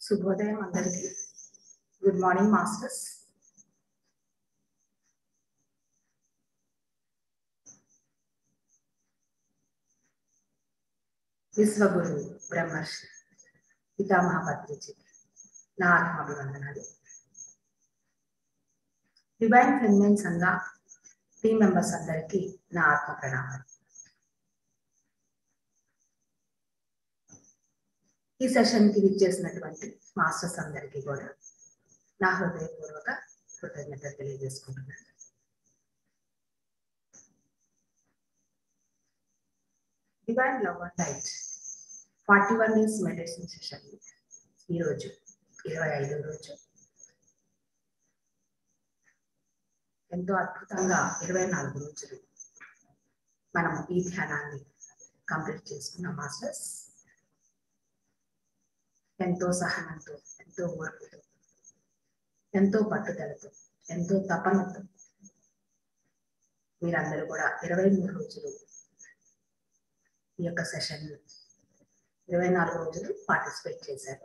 శుభోదయం అందరికీ good morning masters Vishwaguru బ్రహ్మర్షి పితామహ పత్రిజీ నా ఆత్మాభివందనాలు డివైన్ ఫెమినైన్ సంఘ టీం మెంబర్స్ అందరికీ నా ఆత్మ ప్రణామాలు ఈ సెషన్ కి విచ్చేసినటువంటి మాస్టర్స్ అందరికీ కూడా నా హృదయపూర్వక కృతజ్ఞత తెలియజేసుకుంటున్నాను divine love and light forty one days meditation session ఈరోజు ఇరవై ఐదో రోజు ఎంతో అద్భుతంగా ఇరవై నాలుగు రోజులు మనం ఈ ధ్యానాన్ని కంప్లీట్ చేసుకున్నాం మాస్టర్స్ ఎంతో సహనంతో ఎంతో ఓర్పుతో ఎంతో పట్టుదలతో ఎంతో తపనతో మీరందరూ కూడా ఇరవై మూడు రోజులు ఈ యొక్క సెషన్ ఇరవై నాలుగు రోజులు పార్టిసిపేట్ చేశారు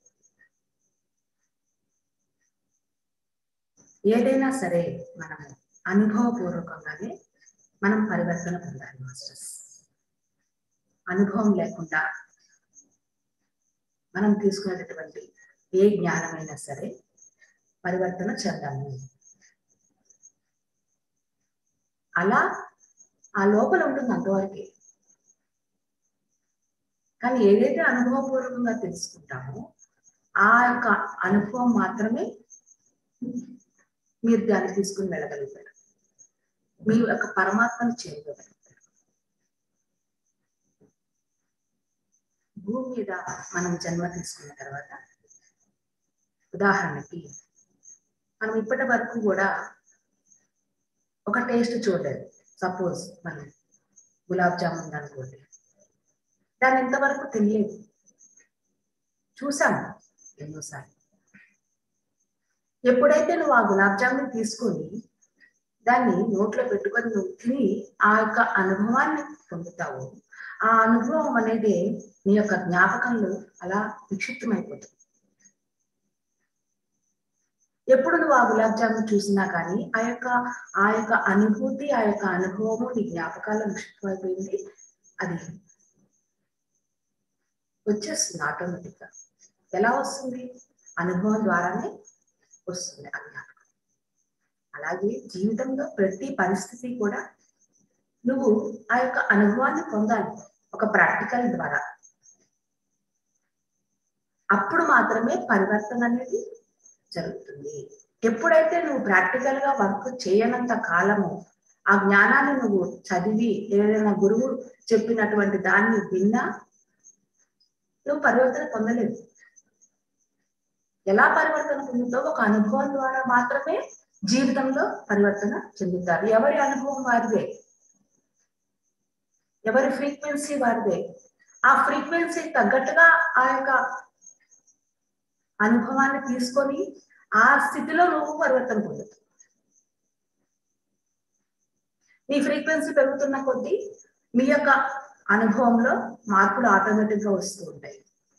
ఏదైనా సరే మనం అనుభవపూర్వకంగానే మనం పరివర్తన పొందాలి మాస్టర్స్ అనుభవం లేకుండా మనం తీసుకునేటటువంటి ఏ జ్ఞానమైనా సరే పరివర్తన చెందాము అలా ఆ లోపల ఉంటుంది అంతవరకే కానీ ఏదైతే అనుభవపూర్వకంగా తెలుసుకుంటామో ఆ యొక్క అనుభవం మాత్రమే మీరు దాన్ని తీసుకుని వెళ్ళగలుగుతారు మీ యొక్క పరమాత్మను చేరుకోగలుగుతారు భూమి మీద మనం జన్మ తీసుకున్న తర్వాత ఉదాహరణకి మనం ఇప్పటి వరకు కూడా ఒక టేస్ట్ చూడలేదు సపోజ్ మనం గులాబ్ జామున్ అనుకోండి దాన్ని ఎంతవరకు తెలియదు చూసాము ఎన్నోసార్లు ఎప్పుడైతే నువ్వు ఆ గులాబ్ జామున్ తీసుకొని దాన్ని నోట్లో పెట్టుకొని నువ్వు తిని ఆ యొక్క అనుభవాన్ని పొందుతావు ఆ అనుభవం అనేది నీ యొక్క జ్ఞాపకంలో అలా విక్షిప్తమైపోతుంది ఎప్పుడు నువ్వు ఆ గులాబ్ జామున్ చూసినా కానీ ఆ యొక్క ఆ యొక్క అనుభూతి ఆ యొక్క అనుభవము నీ జ్ఞాపకాల్లో విక్షిప్తమైపోయింది అది వచ్చేస్తుంది ఆటోమేటిక్ గా ఎలా వస్తుంది అనుభవం ద్వారానే వస్తుంది ఆ జ్ఞాపకం అలాగే జీవితంలో ప్రతి పరిస్థితి కూడా నువ్వు ఆ యొక్క అనుభవాన్ని పొందాలి ఒక ప్రాక్టికల్ ద్వారా అప్పుడు మాత్రమే పరివర్తన అనేది జరుగుతుంది ఎప్పుడైతే నువ్వు ప్రాక్టికల్ గా వర్క్ చేయనంత కాలము ఆ జ్ఞానాన్ని నువ్వు చదివి ఏదైనా గురువు చెప్పినటువంటి దాన్ని విన్నా నువ్వు పరివర్తన పొందలేదు ఎలా పరివర్తన పొందుతావు ఒక అనుభవం ద్వారా మాత్రమే జీవితంలో పరివర్తన చెందుతారు ఎవరి అనుభవం వారిదే ఎవరి ఫ్రీక్వెన్సీ వారిదే ఆ ఫ్రీక్వెన్సీ తగ్గట్టుగా ఆ యొక్క అనుభవాన్ని తీసుకొని ఆ స్థితిలో నువ్వు పరివర్తన పొందుతావు నీ ఫ్రీక్వెన్సీ పెరుగుతున్న కొద్దీ మీ యొక్క అనుభవంలో మార్పులు ఆటోమేటిక్ గా వస్తూ ఉంటాయి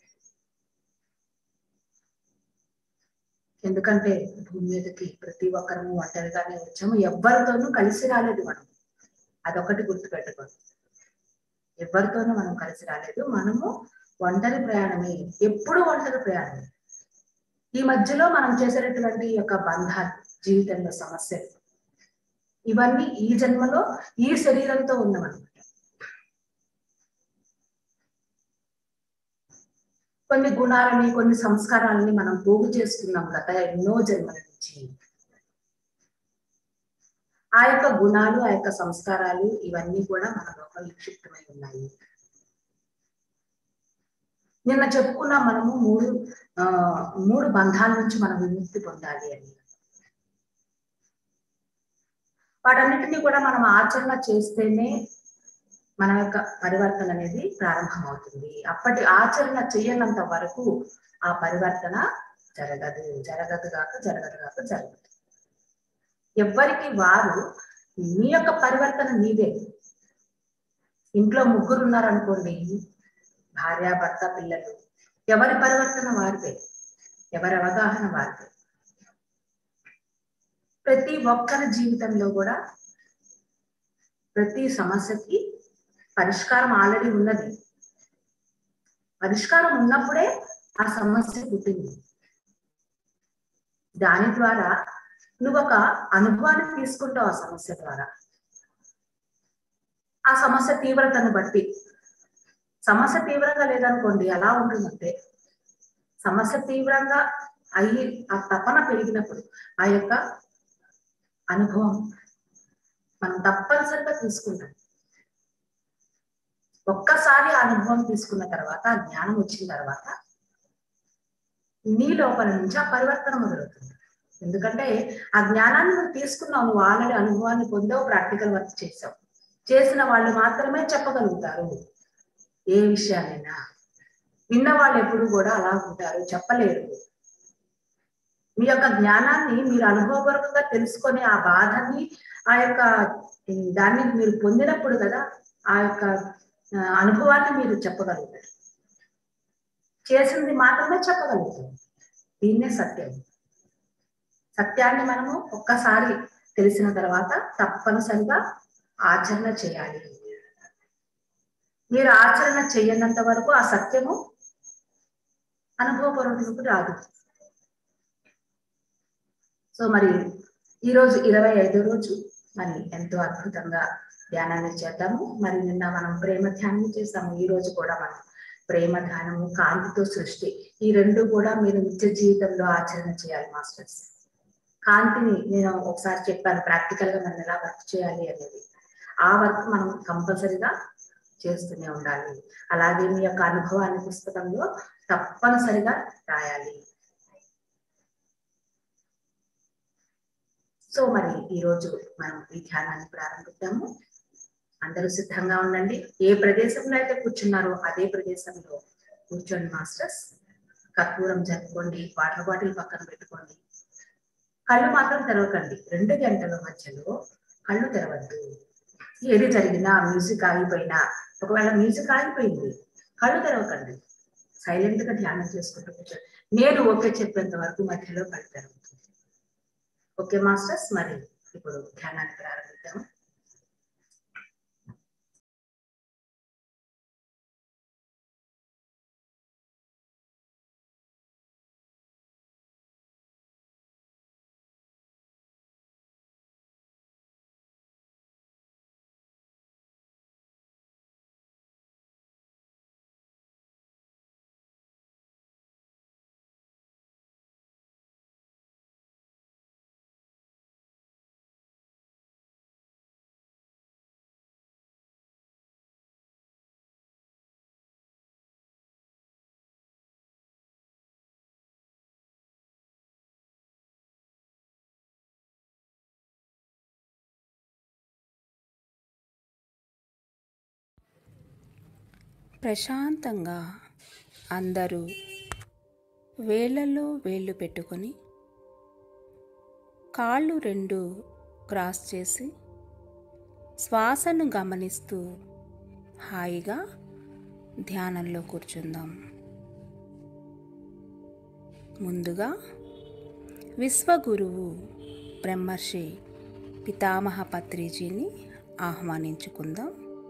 ఎందుకంటే భూమి మీదకి ప్రతి ఒక్కరము ఒంటరిగానే వచ్చాము ఎవరితోనూ కలిసి రాలేదు మనం అదొకటి గుర్తుపెట్టుకోండి ఎవరితోనూ మనం కలిసి రాలేదు మనము ఒంటరి ప్రయాణమే ఎప్పుడు ఒంటరి ప్రయాణమే ఈ మధ్యలో మనం చేసేటటువంటి యొక్క బంధాలు జీవితంలో సమస్యలు ఇవన్నీ ఈ జన్మలో ఈ శరీరంతో ఉన్నవన్నమాట కొన్ని గుణాలని కొన్ని సంస్కారాలని మనం పోగు చేసుకున్నాం గత ఎన్నో జన్మల నుంచి ఆ యొక్క గుణాలు ఆ యొక్క సంస్కారాలు ఇవన్నీ కూడా మన లోపల నిక్షిప్తమై ఉన్నాయి నిన్న చెప్పుకున్న మనము మూడు ఆ మూడు బంధాల నుంచి మనం విముక్తి పొందాలి అని వాటన్నిటినీ కూడా మనం ఆచరణ చేస్తేనే మన యొక్క పరివర్తన అనేది ప్రారంభమవుతుంది అప్పటి ఆచరణ చేయనంత వరకు ఆ పరివర్తన జరగదు జరగదు కాక జరగదు కాక జరగదు ఎవ్వరికి వారు మీ యొక్క పరివర్తన మీదే ఇంట్లో ముగ్గురు ఉన్నారనుకోండి భార్య భర్త పిల్లలు ఎవరి పరివర్తన వారిదే ఎవరి అవగాహన వారిది ప్రతి ఒక్కరి జీవితంలో కూడా ప్రతి సమస్యకి పరిష్కారం ఆల్రెడీ ఉన్నది పరిష్కారం ఉన్నప్పుడే ఆ సమస్య పుట్టింది దాని ద్వారా నువ్వు ఒక అనుభవాన్ని తీసుకుంటావు ఆ సమస్య ద్వారా ఆ సమస్య తీవ్రతను బట్టి సమస్య తీవ్రంగా లేదనుకోండి ఎలా ఉంటుందంటే సమస్య తీవ్రంగా అయ్యి ఆ తపన పెరిగినప్పుడు ఆ యొక్క అనుభవం మనం తప్పనిసరిగా తీసుకుంటాం ఒక్కసారి ఆ అనుభవం తీసుకున్న తర్వాత ఆ జ్ఞానం వచ్చిన తర్వాత నీ లోపల నుంచి ఆ పరివర్తన మొదలవుతుంది ఎందుకంటే ఆ జ్ఞానాన్ని నువ్వు తీసుకున్నావు నువ్వు ఆల్రెడీ అనుభవాన్ని పొందావు ప్రాక్టికల్ వర్క్ చేసావు చేసిన వాళ్ళు మాత్రమే చెప్పగలుగుతారు ఏ విషయాన్నైనా విన్న వాళ్ళు ఎప్పుడు కూడా అలా ఉంటారు చెప్పలేరు మీ యొక్క జ్ఞానాన్ని మీరు అనుభవపూర్వకంగా తెలుసుకొని ఆ బాధని ఆ యొక్క దాన్ని మీరు పొందినప్పుడు కదా ఆ యొక్క అనుభవాన్ని మీరు చెప్పగలుగుతారు చేసింది మాత్రమే చెప్పగలుగుతారు దీన్నే సత్యం సత్యాన్ని మనము ఒక్కసారి తెలిసిన తర్వాత తప్పనిసరిగా ఆచరణ చేయాలి మీరు ఆచరణ చేయనంత వరకు ఆ సత్యము అనుభవపూర్వకంకు రాదు సో మరి ఈరోజు ఇరవై ఐదో రోజు మరి ఎంతో అద్భుతంగా ధ్యానాన్ని చేద్దాము మరి నిన్న మనం ప్రేమ ధ్యానం చేసాము ఈ రోజు కూడా మనం ప్రేమ ధ్యానము కాంతితో సృష్టి ఈ రెండు కూడా మీరు నిత్య జీవితంలో ఆచరణ చేయాలి మాస్టర్స్ కాంతిని నేను ఒకసారి చెప్పాను ప్రాక్టికల్ గా మనం ఎలా వర్క్ చేయాలి అనేది ఆ వర్క్ మనం కంపల్సరిగా చేస్తూనే ఉండాలి అలాగే మీ యొక్క అనుభవాన్ని పుస్తకంలో తప్పనిసరిగా రాయాలి సో మరి ఈరోజు మనం ఈ ధ్యానాన్ని ప్రారంభిద్దాము అందరూ సిద్ధంగా ఉండండి ఏ ప్రదేశంలో అయితే కూర్చున్నారో అదే ప్రదేశంలో కూర్చోండి మాస్టర్స్ కర్పూరం జరుపుకోండి వాటర్ బాటిల్ పక్కన పెట్టుకోండి కళ్ళు మాత్రం తెరవకండి రెండు గంటల మధ్యలో కళ్ళు తెరవద్దు ఏది జరిగినా మ్యూజిక్ ఆగిపోయినా ఒకవేళ మ్యూజిక్ ఆగిపోయింది కళ్ళు తెరవకండి సైలెంట్ గా ధ్యానం చేసుకుంటూ కూర్చోండి నేను ఓకే చెప్పేంత వరకు మధ్యలో కళ్ళు తెరవద్దు ఓకే మాస్టర్స్ మరి ఇప్పుడు ధ్యానాన్ని ప్రారంభిద్దాం ప్రశాంతంగా అందరూ వేళ్ళల్లో వేళ్ళు పెట్టుకొని కాళ్ళు రెండు క్రాస్ చేసి శ్వాసను గమనిస్తూ హాయిగా ధ్యానంలో కూర్చుందాం ముందుగా విశ్వగురువు బ్రహ్మర్షి పితామహ పత్రిజీని ఆహ్వానించుకుందాం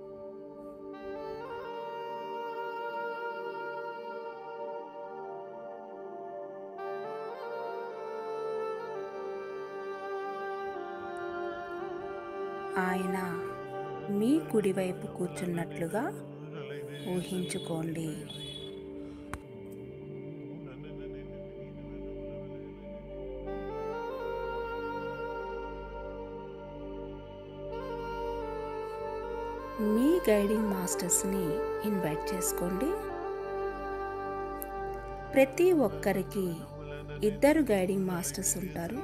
ఆయన మీ కుడివైపు కూర్చున్నట్లుగా ఊహించుకోండి మీ గైడింగ్ మాస్టర్స్ని ఇన్వైట్ చేసుకోండి ప్రతి ఒక్కరికి ఇద్దరు గైడింగ్ మాస్టర్స్ ఉంటారు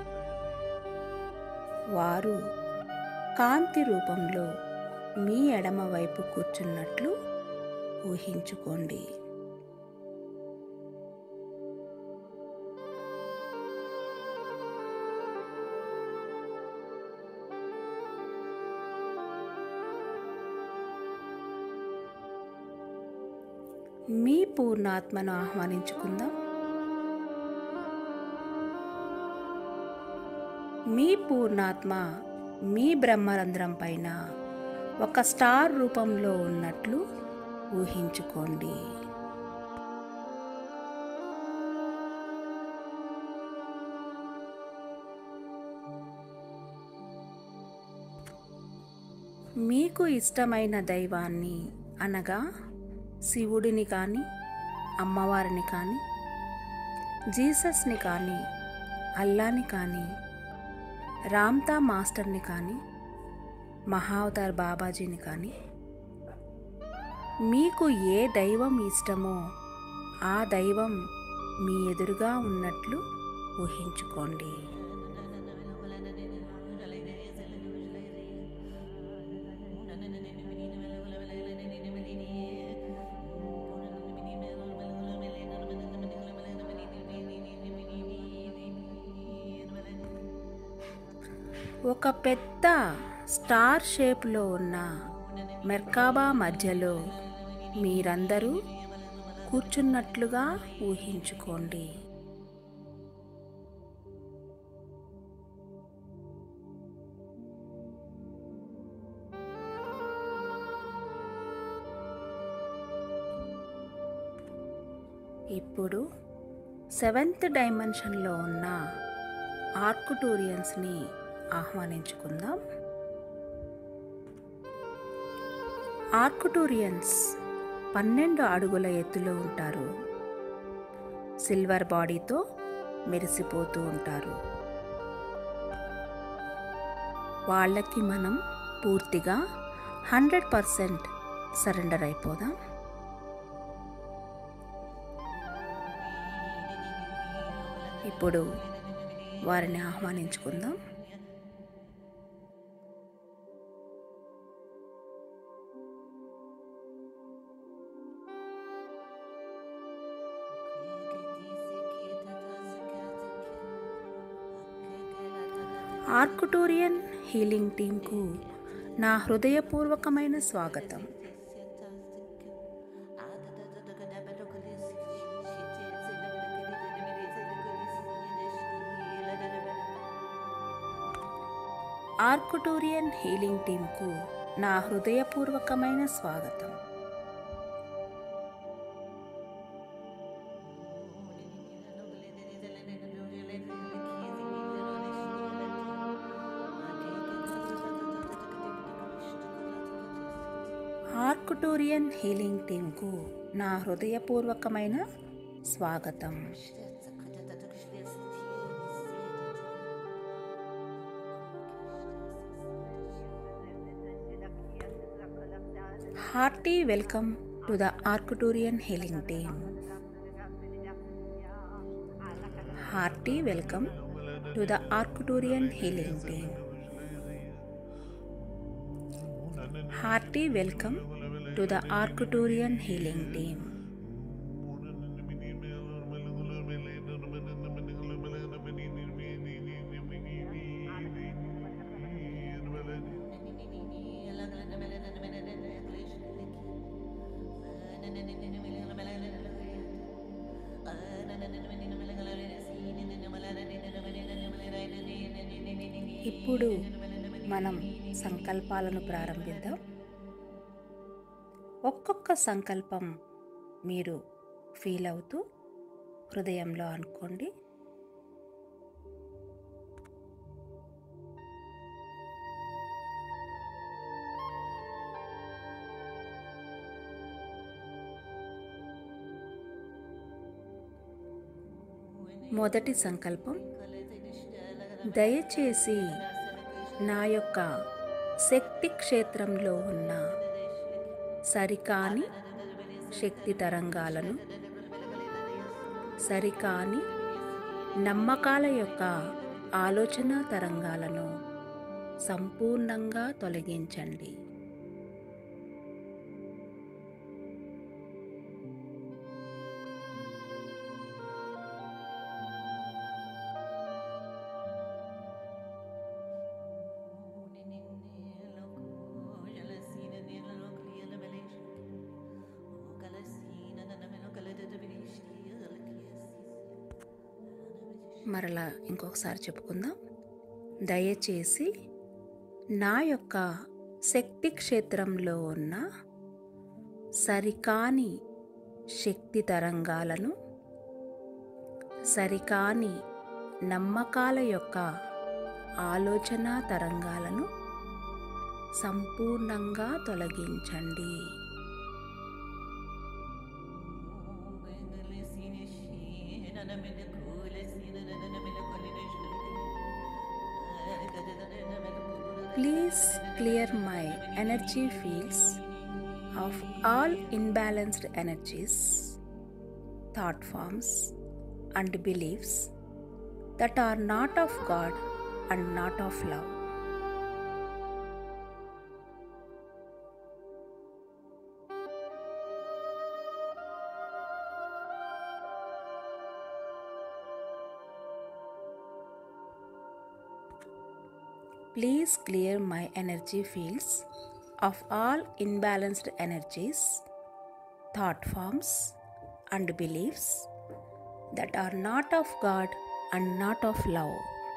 వారు కాంతి రూపంలో మీ ఎడమ వైపు కూర్చున్నట్లు ఊహించుకోండి మీ పూర్ణాత్మను ఆహ్వానించుకుందాం మీ పూర్ణాత్మ మీ బ్రహ్మరంధ్రం పైన ఒక స్టార్ రూపంలో ఉన్నట్లు ఊహించుకోండి మీకు ఇష్టమైన దైవాన్ని అనగా శివుడిని కానీ అమ్మవారిని కానీ జీసస్ని కానీ అల్లాని కానీ రామ్తా మాస్టర్ని కానీ మహావతార్ బాబాజీని కానీ మీకు ఏ దైవం ఇష్టమో ఆ దైవం మీ ఎదురుగా ఉన్నట్లు ఊహించుకోండి ఒక పెద్ద స్టార్ షేప్లో ఉన్న మెర్కాబా మధ్యలో మీరందరూ కూర్చున్నట్లుగా ఊహించుకోండి ఇప్పుడు సెవెంత్ డైమెన్షన్లో ఉన్న ఆర్కుటూరియన్స్ని ఆహ్వానించుకుందాం ఆర్కుటూరియన్స్ పన్నెండు అడుగుల ఎత్తులో ఉంటారు సిల్వర్ బాడీతో మెరిసిపోతూ ఉంటారు వాళ్ళకి మనం పూర్తిగా హండ్రెడ్ పర్సెంట్ సరెండర్ అయిపోదాం ఇప్పుడు వారిని ఆహ్వానించుకుందాం ఆర్కుటోరియన్ హీలింగ్ టీంకు నా హృదయపూర్వకమైన స్వాగతం ఆర్కుటోరియన్ హీలింగ్ టీంకు నా హృదయపూర్వకమైన స్వాగతం ఆర్కుటోరియన్ హీలింగ్ టీంకు నా హృదయపూర్వకమైన స్వాగతం hearty welcome to the Arcturian healing team hearty welcome to the Arcturian healing team hearty welcome to the Arcturian healing team ఇప్పుడు మనం సంకల్పాలను ప్రారంభిద్దాం ఒక్కొక్క సంకల్పం మీరు ఫీల్ అవుతూ హృదయంలో అనుకోండి మొదటి సంకల్పం దయచేసి నా యొక్క శక్తి క్షేత్రంలో ఉన్న సరికాని శక్తి తరంగాలను సరికాని నమ్మకాల యొక్క ఆలోచన తరంగాలను సంపూర్ణంగా తొలగించండి మరలా ఇంకొకసారి చెప్పుకుందాం దయచేసి నా యొక్క శక్తి క్షేత్రంలో ఉన్న సరికాని శక్తి తరంగాలను సరికాని నమ్మకాల యొక్క ఆలోచన తరంగాలను సంపూర్ణంగా తొలగించండి Please clear my energy fields of all imbalanced energies, thought forms, and beliefs that are not of God and not of love. Please clear my energy fields of all imbalanced energies, thought forms, and beliefs that are not of God and not of love.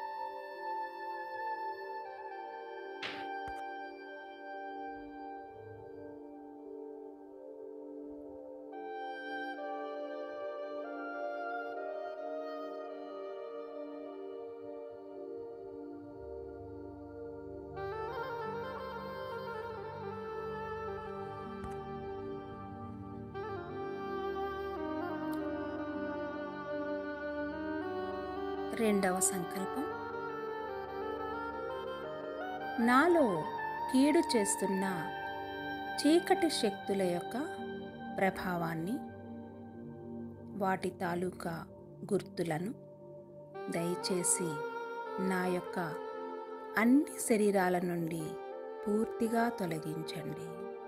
రెండవ సంకల్పం నాలో కీడు చేస్తున్న చీకటి శక్తుల యొక్క ప్రభావాన్ని వాటి తాలూకా గుర్తులను దయచేసి నా యొక్క అన్ని శరీరాల నుండి పూర్తిగా తొలగించండి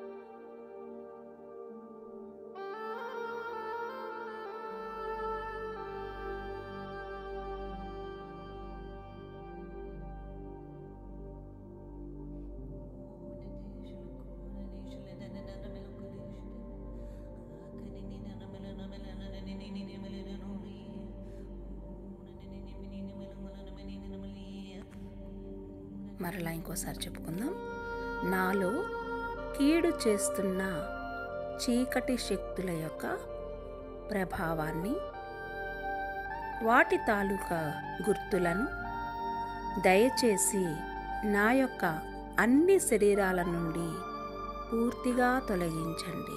మరలా ఇంకోసారి చెప్పుకుందాం నాలో కీడు చేస్తున్న చీకటి శక్తుల యొక్క ప్రభావాన్ని వాటి తాలూకా గుర్తులను దయచేసి నా యొక్క అన్ని శరీరాల నుండి పూర్తిగా తొలగించండి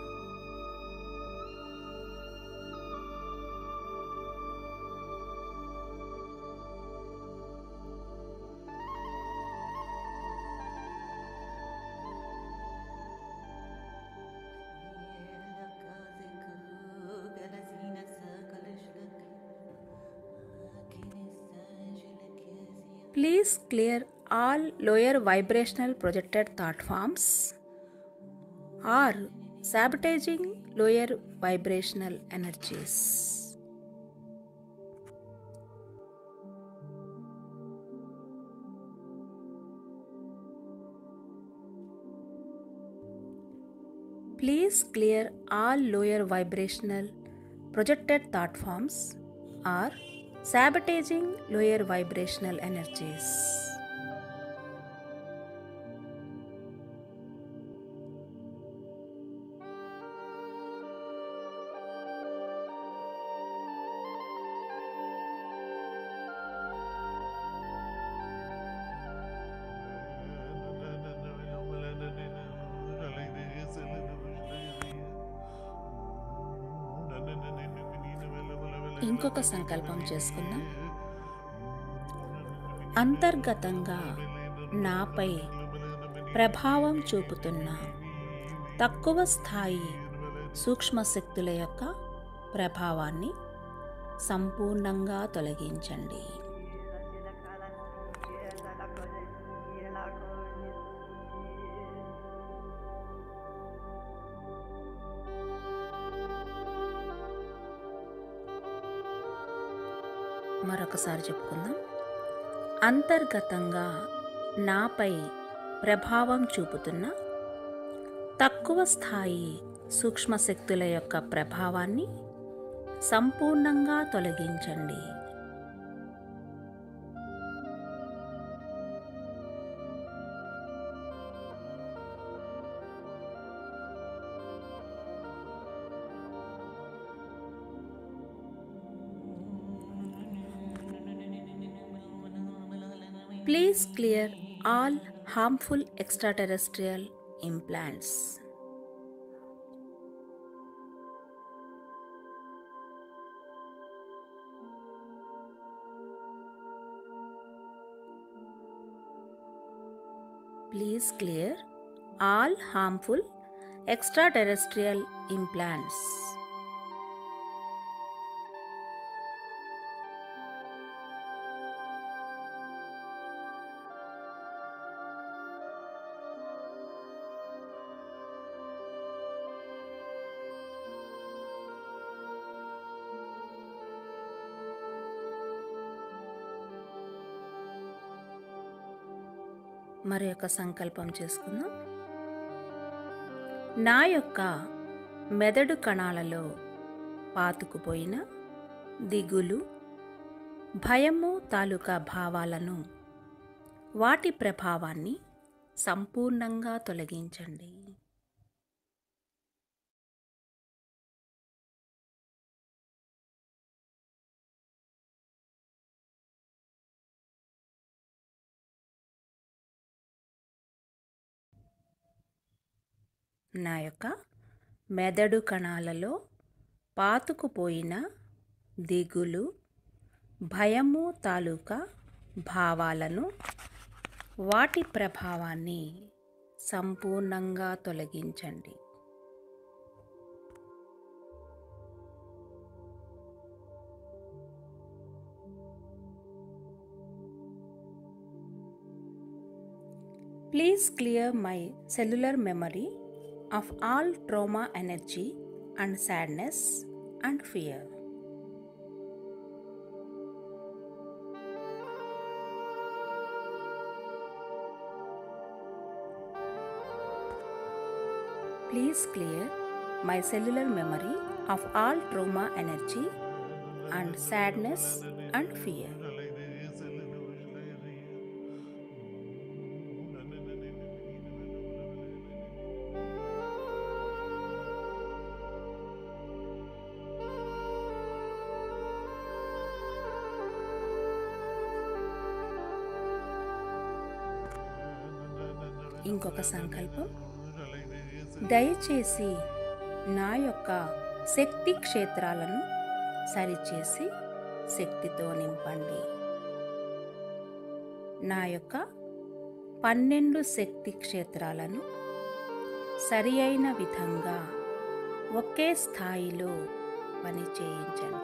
Please clear all lower vibrational projected thought forms or sabotaging lower vibrational energies. Please clear all lower vibrational projected thought forms or sabotaging lower vibrational energies. ఇంకొక సంకల్పం చేసుకుందాం అంతర్గతంగా నాపై ప్రభావం చూపుతున్న తక్కువ స్థాయి సూక్ష్మశక్తుల యొక్క ప్రభావాన్ని సంపూర్ణంగా తొలగించండి మరొకసారి చెప్పుకుందాం అంతర్గతంగా నాపై ప్రభావం చూపుతున్న తక్కువ స్థాయి సూక్ష్మశక్తుల యొక్క ప్రభావాన్ని సంపూర్ణంగా తొలగించండి Please clear all harmful extraterrestrial implants. Please clear all harmful extraterrestrial implants. మరి యొక్క సంకల్పం చేసుకుందాం నా యొక్క మెదడు కణాలలో పాతుకుపోయిన దిగులు భయము తాలూకా భావాలను వాటి ప్రభావాన్ని సంపూర్ణంగా తొలగించండి నా యొక్క మెదడు కణాలలో పాతుకుపోయిన దిగులు భయము తాలూకా భావాలను వాటి ప్రభావాన్ని సంపూర్ణంగా తొలగించండి Please clear my cellular memory of all trauma energy and sadness and fear. Please clear my cellular memory of all trauma energy and sadness and fear. ఇంకొక సంకల్పం దయచేసి నా యొక్క శక్తి క్షేత్రాలను సరిచేసి శక్తితో నింపండి నా యొక్క పన్నెండు శక్తి క్షేత్రాలను సరి అయిన విధంగా ఒకే స్థాయిలో పని చేయించండి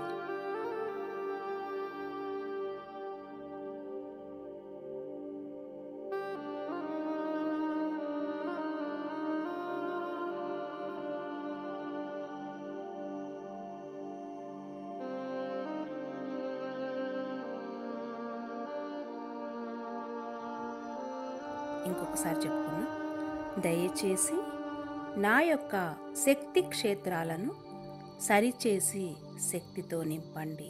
ఇంకొకసారి చెప్పుకుందాం దయచేసి నా యొక్క శక్తి క్షేత్రాలను సరిచేసి శక్తితో నింపండి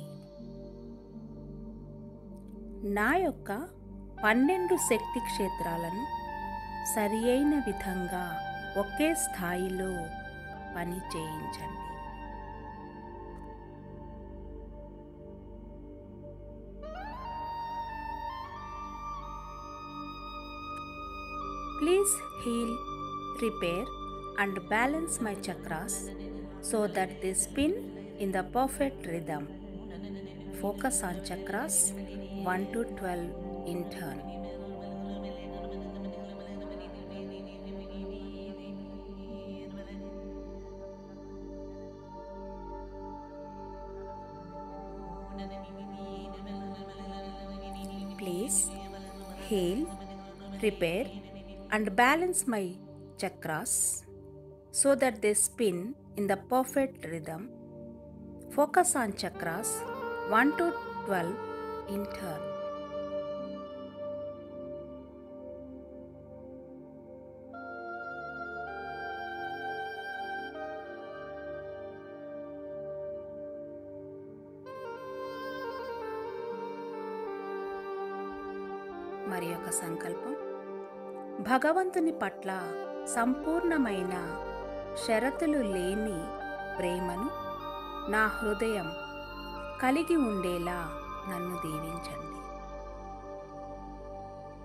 నా యొక్క పన్నెండు శక్తి క్షేత్రాలను సరి అయిన విధంగా ఒకే స్థాయిలో పని చేయించండి Please heal, repair, and balance my chakras so that they spin in the perfect rhythm. Focus on chakras 1 to 12 in turn. Please heal, repair, and balance my chakras so that they spin in the perfect rhythm. Focus on chakras 1 to 12 in turn. మరి ఒక సంకల్పం భగవంతుని పట్ల సంపూర్ణమైన షరతులు లేని ప్రేమను నా హృదయం కలిగి ఉండేలా నన్ను దీవించండి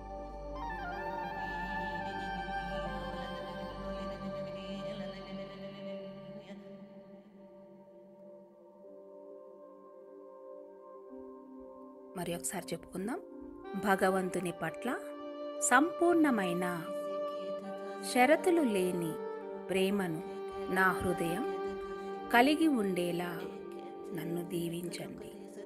మరి ఒకసారి చెప్పుకుందాం భగవంతుని పట్ల సంపూర్ణమైన షరతులు లేని ప్రేమను నా హృదయం కలిగి ఉండేలా నన్ను దీవించండి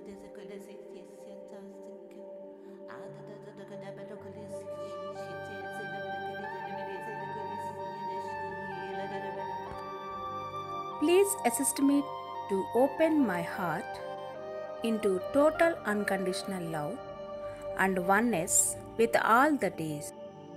Please assist me to open my heart into total unconditional love and oneness with all that is.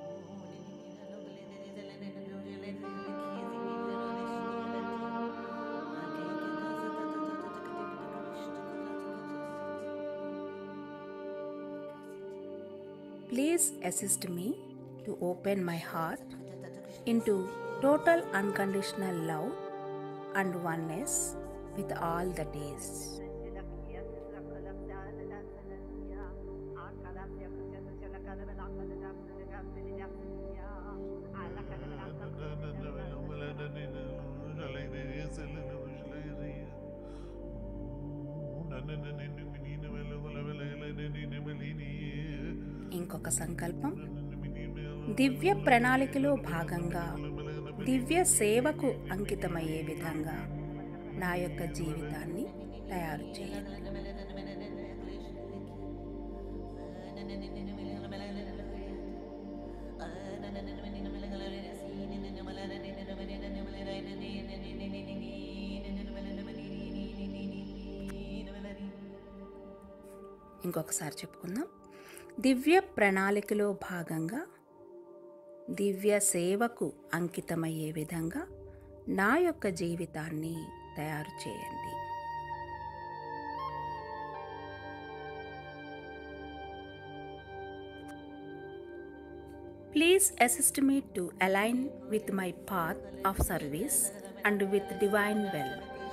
Please assist me to open my heart into total unconditional love and oneness with all that is. ఇంకొక సంకల్పం దివ్య ప్రణాళికలో భాగంగా దివ్య సేవకు అంకితమయ్యే విధంగా నా యొక్క జీవితాన్ని తయారు చేయండి ఇంకొకసారి చెప్పుకుందాం దివ్య ప్రణాళికలో భాగంగా దివ్య సేవకు అంకితమయ్యే విధంగా నా యొక్క జీవితాన్ని తయారు చేయండి Please assist me to align with my path of service and with divine will.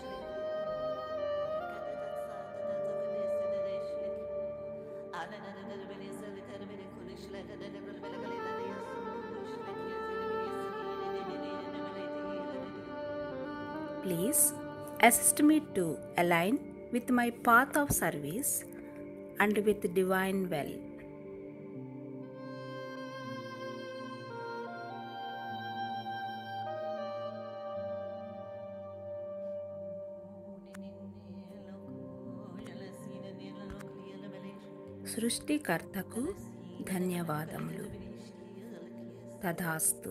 Please assist me to align with my path of service and with divine will. సృష్టికర్తకు ధన్యవాదములు తథాస్తు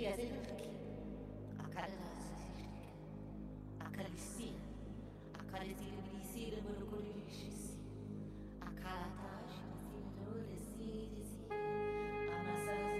Yazık. Akalas. Akalisi. Akalisi bilisi de burkulişisi. Akalataş. Siloresi. Amasas.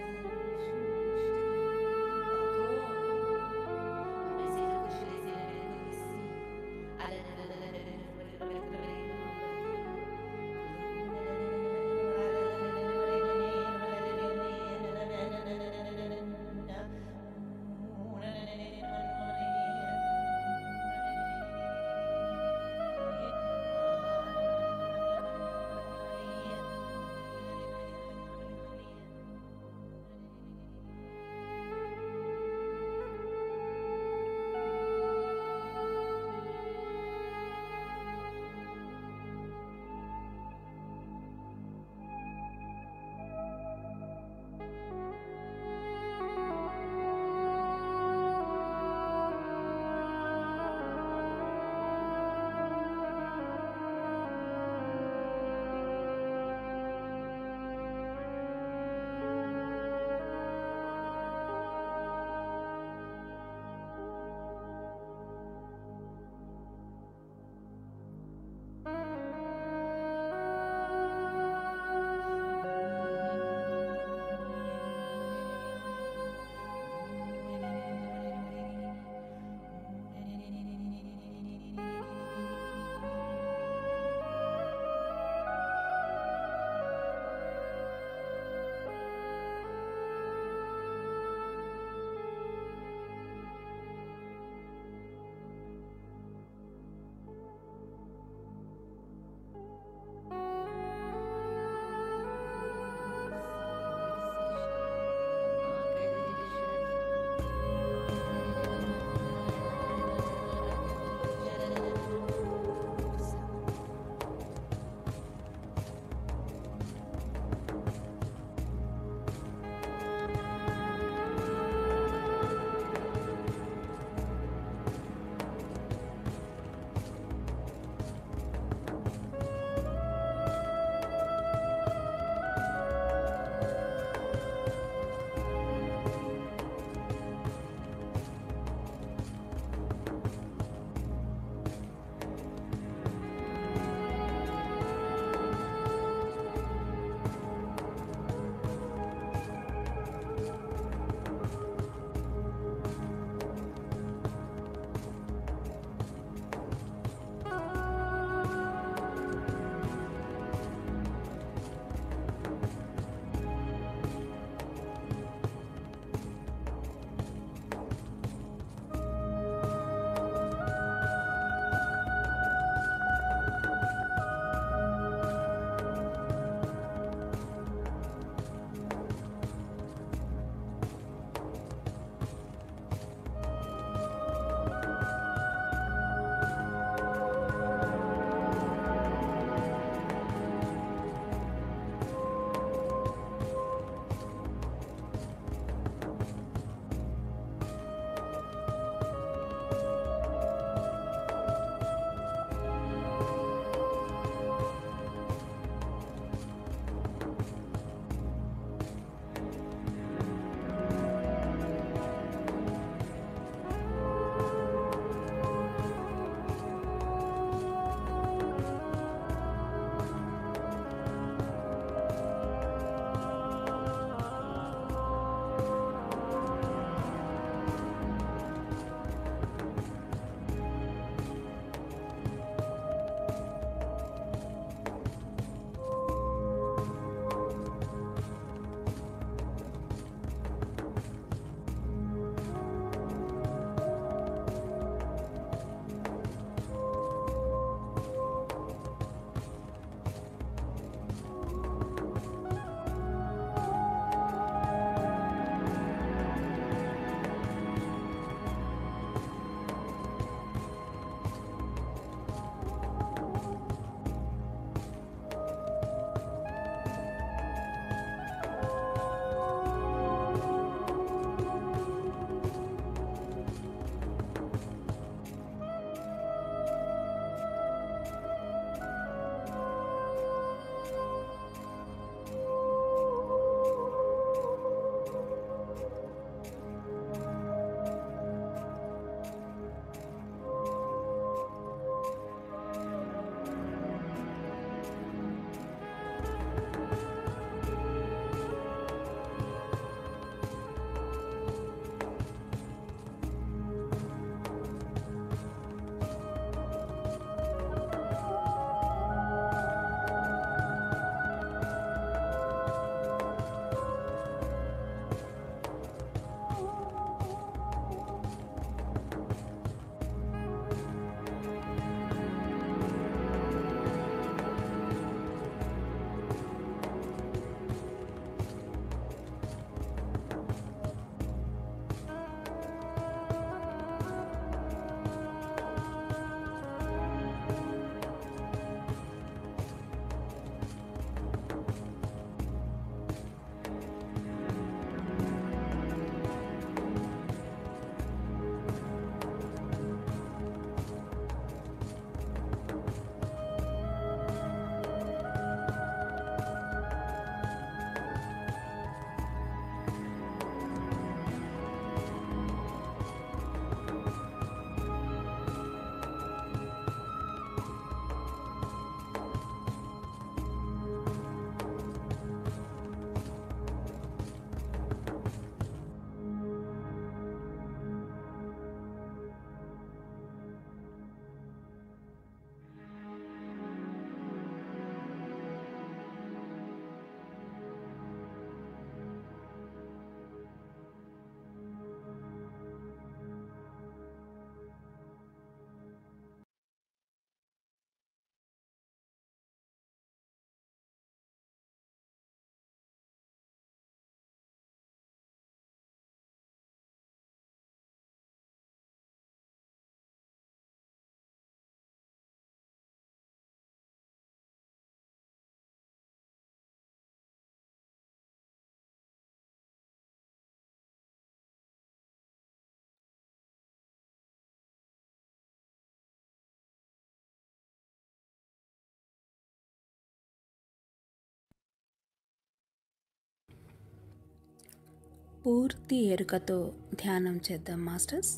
పూర్తి ఎరుకతో ధ్యానం చేద్దాం masters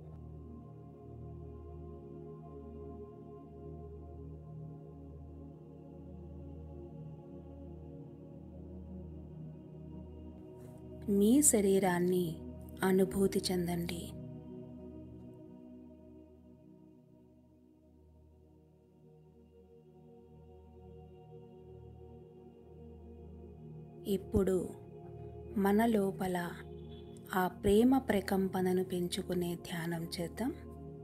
మీ శరీరాన్ని అనుభూతి చెందండి ఇప్పుడు మన లోపల ఆ ప్రేమ ప్రకంపనను పెంచుకునే ధ్యానం చేద్దాం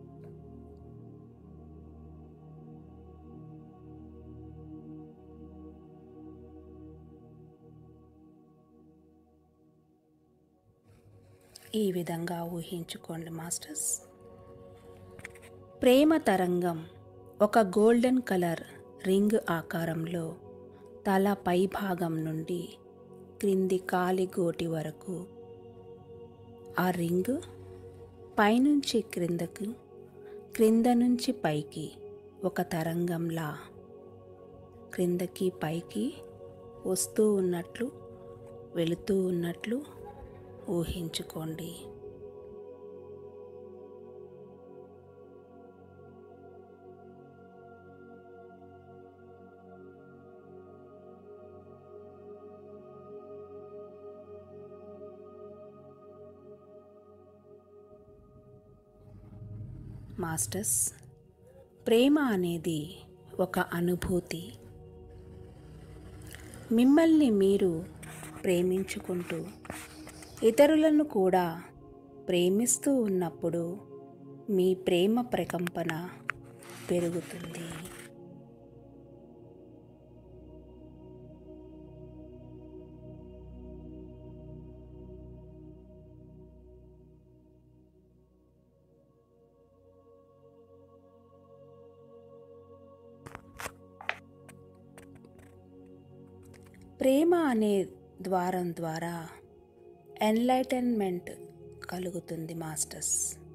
ఈ విధంగా ఊహించుకోండి మాస్టర్స్ ప్రేమ తరంగం ఒక గోల్డెన్ కలర్ రింగ్ ఆకారంలో తల పై భాగం నుండి క్రింది కాలి గోటి వరకు ఆ రింగ్ పైనుంచి క్రిందకు క్రింద నుంచి పైకి ఒక తరంగంలా క్రిందకి పైకి వస్తూ ఉన్నట్లు వెళుతూ ఉన్నట్లు ఊహించుకోండి మాస్టర్స్ ప్రేమ అనేది ఒక అనుభూతి మిమ్మల్ని మీరు ప్రేమించుకుంటూ ఇతరులను కూడా ప్రేమిస్తూ ఉన్నప్పుడు మీ ప్రేమ ప్రకంపన పెరుగుతుంది ప్రేమ అనే ద్వారం ద్వారా ఎన్లైటన్మెంట్ కలుగుతుంది మాస్టర్స్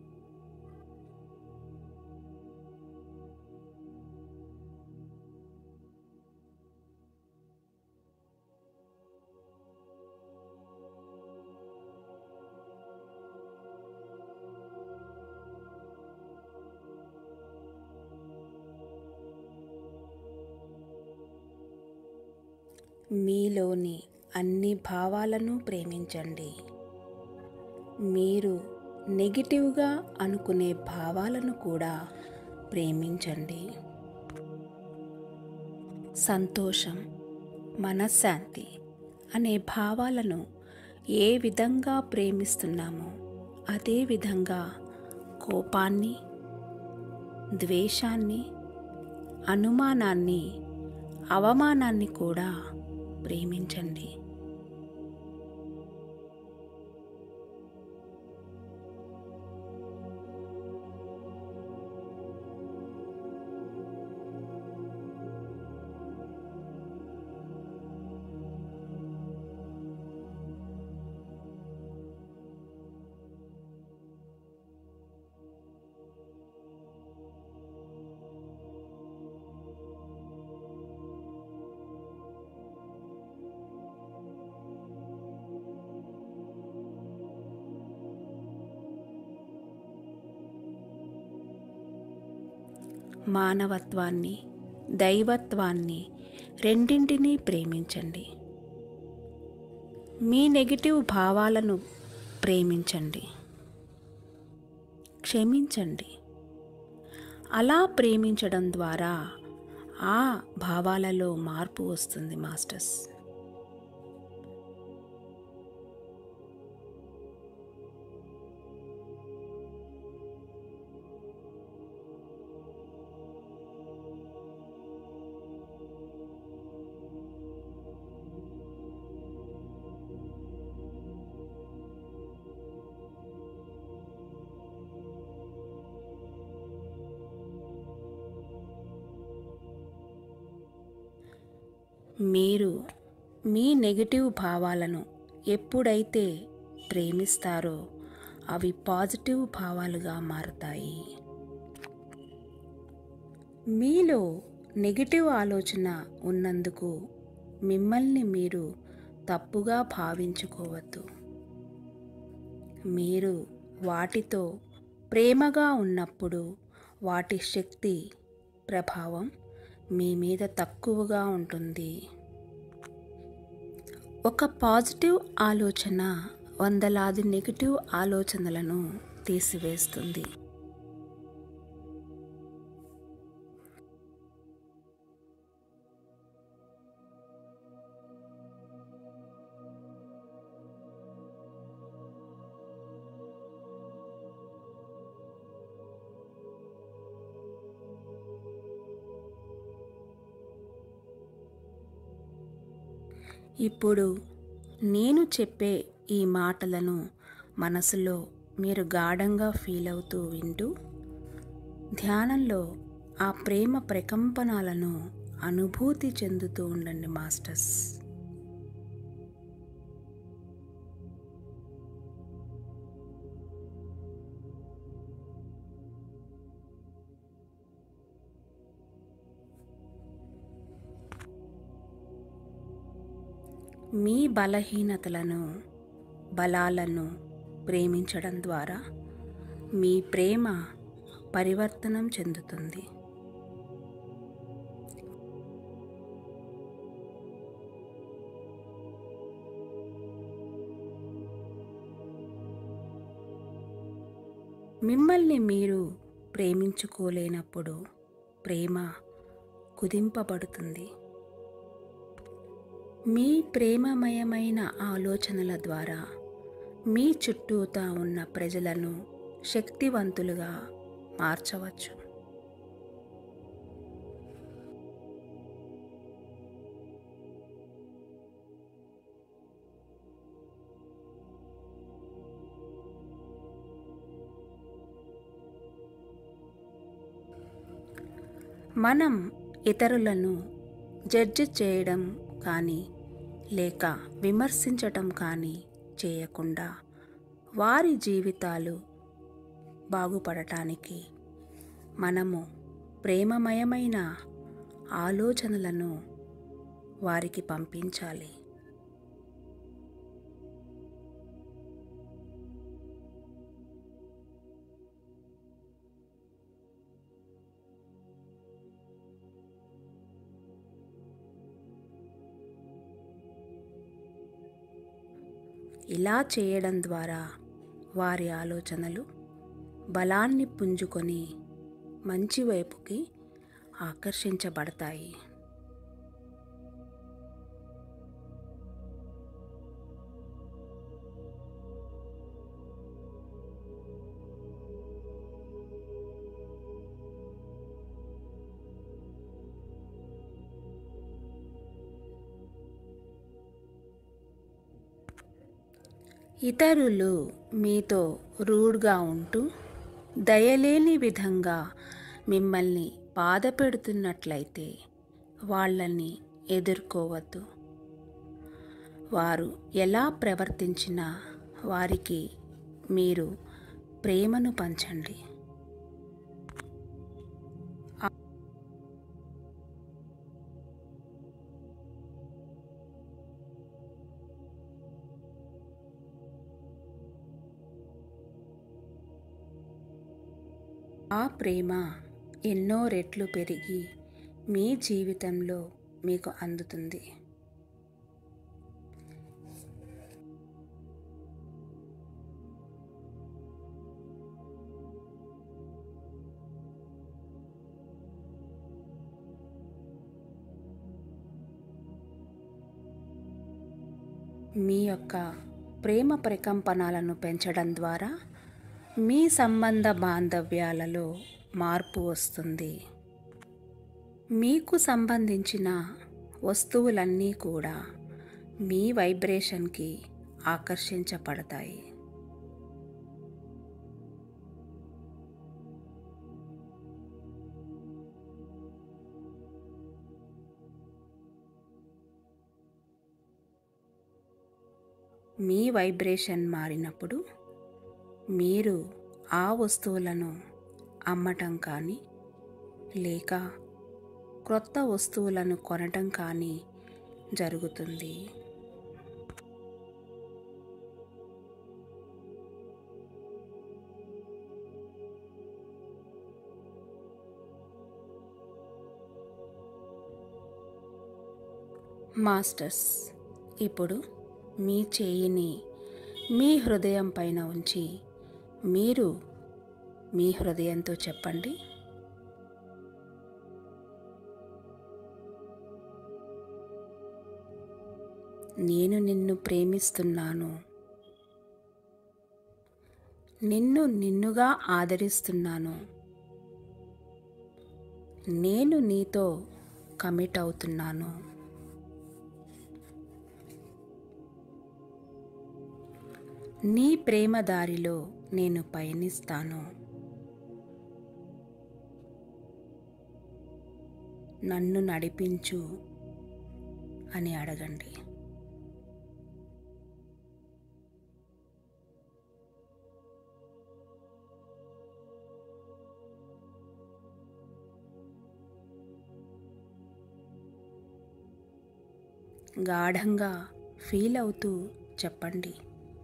మీలోని అన్ని భావాలను ప్రేమించండి మీరు నెగిటివ్గా అనుకునే భావాలను కూడా ప్రేమించండి సంతోషం మనశ్శాంతి అనే భావాలను ఏ విధంగా ప్రేమిస్తున్నామో అదే విధంగా కోపాన్ని ద్వేషాన్ని అనుమానాన్ని అవమానాన్ని కూడా ప్రేమించండి మానవత్వాన్ని దైవత్వాన్ని రెండింటినీ ప్రేమించండి మీ నెగిటివ్ భావాలను ప్రేమించండి క్షమించండి అలా ప్రేమించడం ద్వారా ఆ భావాలలో మార్పు వస్తుంది మాస్టర్స్ మీరు మీ నెగిటివ్ భావాలను ఎప్పుడైతే ప్రేమిస్తారో అవి పాజిటివ్ భావాలుగా మారుతాయి మీలో నెగిటివ్ ఆలోచన ఉన్నందుకు మిమ్మల్ని మీరు తప్పుగా భావించుకోవద్దు మీరు వాటితో ప్రేమగా ఉన్నప్పుడు వాటి శక్తి ప్రభావం మీ మీద తక్కువగా ఉంటుంది ఒక పాజిటివ్ ఆలోచన వందలాది నెగిటివ్ ఆలోచనలను తీసివేస్తుంది ఇప్పుడు నేను చెప్పే ఈ మాటలను మనసులో మీరు గాఢంగా ఫీల్ అవుతూ వింటూ ధ్యానంలో ఆ ప్రేమ ప్రకంపనాలను అనుభూతి చెందుతూ ఉండండి మాస్టర్స్ మీ బలహీనతలను బలాలను ప్రేమించడం ద్వారా మీ ప్రేమ పరివర్తనం చెందుతుంది మిమ్మల్ని మీరు ప్రేమించుకోలేనప్పుడు ప్రేమ కుదింపబడుతుంది మీ ప్రేమమయమైన ఆలోచనల ద్వారా మీ చుట్టూతా ఉన్న ప్రజలను శక్తివంతులుగా మార్చవచ్చు మనం ఇతరులను జడ్జి చేయడం కానీ లేక విమర్శించటం కానీ చేయకుండా వారి జీవితాలు బాగుపడటానికి మనము ప్రేమమయమైన ఆలోచనలను వారికి పంపించాలి ఇలా చేయడం ద్వారా వారి ఆలోచనలు బలాన్ని పుంజుకొని మంచి వైపుకి ఆకర్షించబడతాయి ఇతరులు మీతో రూడ్గా ఉంటూ దయలేని విధంగా మిమ్మల్ని బాధ పెడుతున్నట్లయితే వాళ్ళని ఎదుర్కోవద్దు వారు ఎలా ప్రవర్తించినా వారికి మీరు ప్రేమను పంచండి ఆ ప్రేమ ఎన్నో రెట్లు పెరిగి మీ జీవితంలో మీకు అందుతుంది మీ యొక్క ప్రేమ ప్రకంపనాలను పెంచడం ద్వారా మీ సంబంధ బాంధవ్యాలలో మార్పు వస్తుంది మీకు సంబంధించిన వస్తువులన్నీ కూడా మీ వైబ్రేషన్కి ఆకర్షించబడతాయి మీ వైబ్రేషన్ మారినప్పుడు మీరు ఆ వస్తువులను అమ్మటం కానీ లేక క్రొత్త వస్తువులను కొనటం కానీ జరుగుతుంది మాస్టర్స్ ఇప్పుడు మీ చేయిని మీ హృదయం పైన ఉంచి మీరు మీ హృదయంతో చెప్పండి నేను నిన్ను ప్రేమిస్తున్నాను నిన్ను నిన్నుగా ఆదరిస్తున్నాను నేను నీతో కమిట్ అవుతున్నాను నీ ప్రేమ దారిలో నేను పయనిస్తాను నన్ను నడిపించు అని అడగండి గాఢంగా ఫీల్ అవుతూ చెప్పండి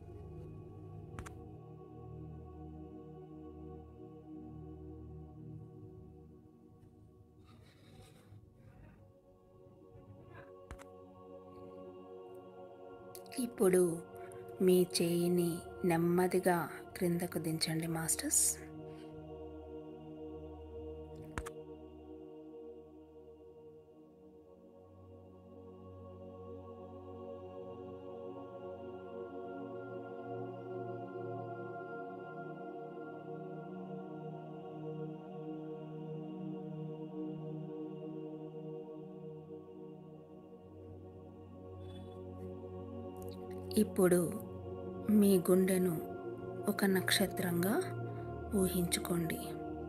ఇప్పుడు మీ చేయిని నెమ్మదిగా క్రిందకు దించండి మాస్టర్స్ ఇప్పుడు మీ గుండెను ఒక నక్షత్రంగా ఊహించుకోండి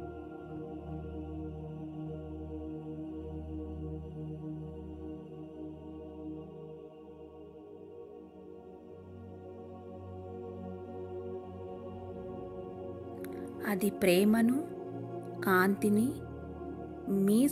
అది ప్రేమను కాంతిని మీ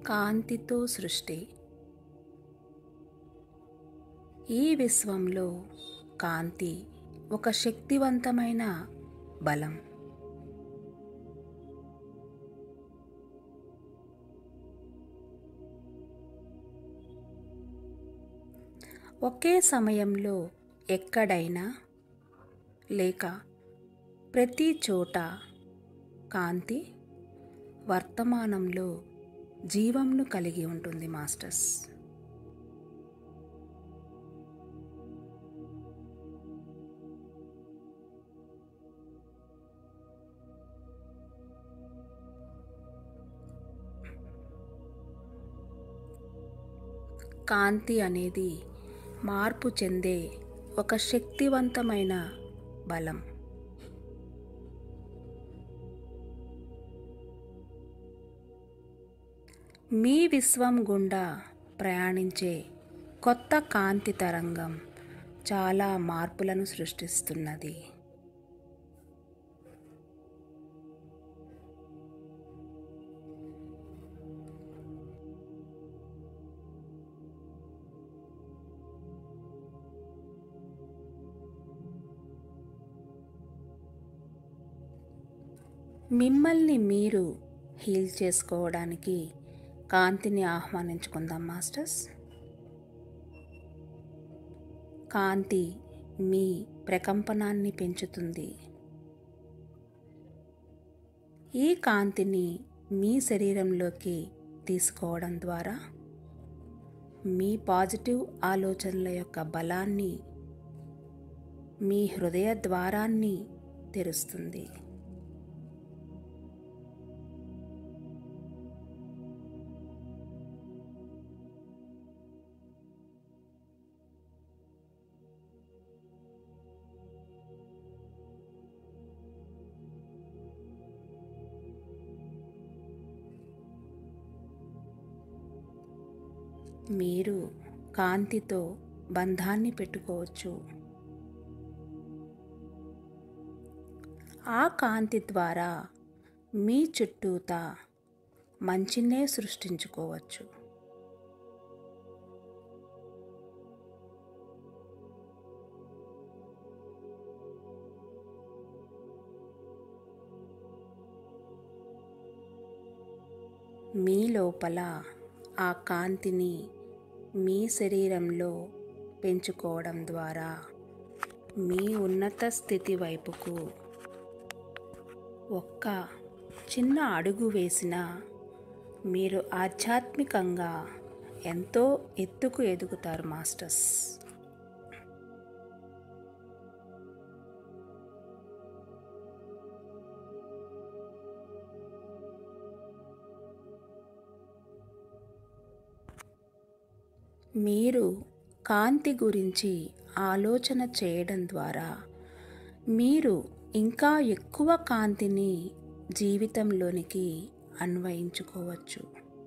కాంతితో సృష్టి ఈ విశ్వంలో కాంతి ఒక శక్తివంతమైన బలం ఒకే సమయంలో ఎక్కడైనా లేక ప్రతి చోట కాంతి వర్తమానంలో జీవంను కలిగి ఉంటుంది మాస్టర్స్ కాంతి అనేది మార్పు చెందే ఒక శక్తివంతమైన బలం మీ విశ్వం గుండా ప్రయాణించే కొత్త కాంతి తరంగం చాలా మార్పులను సృష్టిస్తున్నది మిమ్మల్ని మీరు హీల్ చేసుకోవడానికి కాంతిని ఆహ్వానించుకుందాం మాస్టర్స్ కాంతి మీ ప్రకంపనాన్ని పెంచుతుంది ఈ కాంతిని మీ శరీరంలోకి తీసుకోవడం ద్వారా మీ పాజిటివ్ ఆలోచనల యొక్క బలాన్ని మీ హృదయ ద్వారాన్ని తెరుస్తుంది మీరు కాంతితో బంధాన్ని పెట్టుకోవచ్చు ఆ కాంతి ద్వారా మీ చుట్టూతా మంచినే సృష్టించుకోవచ్చు మీ లోపల ఆ కాంతిని మీ శరీరంలో పెంచుకోవడం ద్వారా మీ ఉన్నత స్థితి వైపుకు ఒక్క చిన్న అడుగు వేసినా మీరు ఆధ్యాత్మికంగా ఎంతో ఎత్తుకు ఎదుగుతారు మాస్టర్స్ మీరు కాంతి గురించి ఆలోచన చేయడం ద్వారా మీరు ఇంకా ఎక్కువ కాంతిని జీవితంలోనికి అన్వయించుకోవచ్చు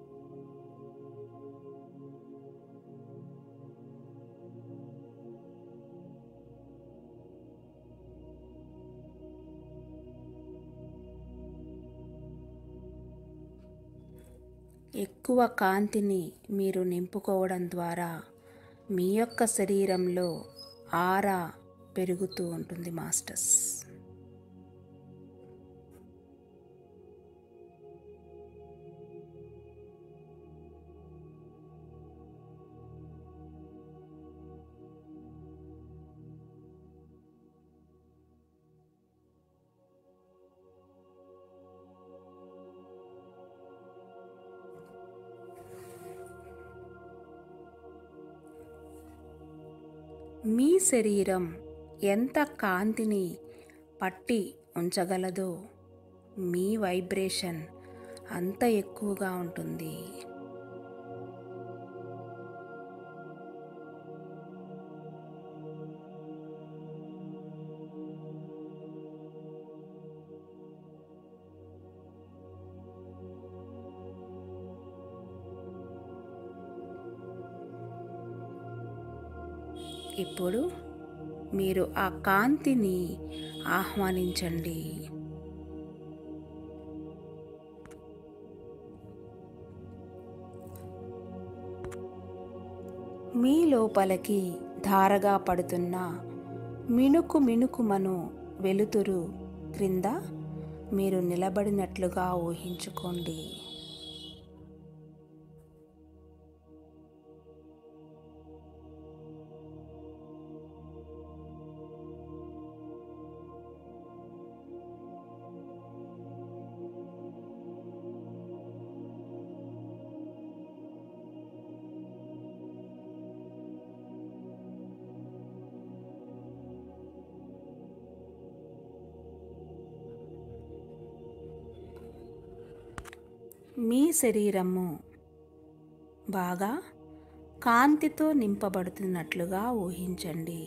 ఎక్కువ కాంతిని మీరు నింపుకోవడం ద్వారా మీ యొక్క శరీరంలో ఆరా పెరుగుతూ ఉంటుంది మాస్టర్స్ మీ శరీరం ఎంత కాంతిని పట్టి ఉంచగలదో మీ వైబ్రేషన్ అంత ఎక్కువగా ఉంటుంది ఇప్పుడు మీరు ఆ కాంతిని ఆహ్వానించండి మీ లోపలికి ధారగా పడుతున్న మినుకు మినుకుమను వెలుతురు క్రింద మీరు నిలబడినట్లుగా ఊహించుకోండి మీ శరీరము బాగా కాంతితో నింపబడుతున్నట్లుగా ఊహించండి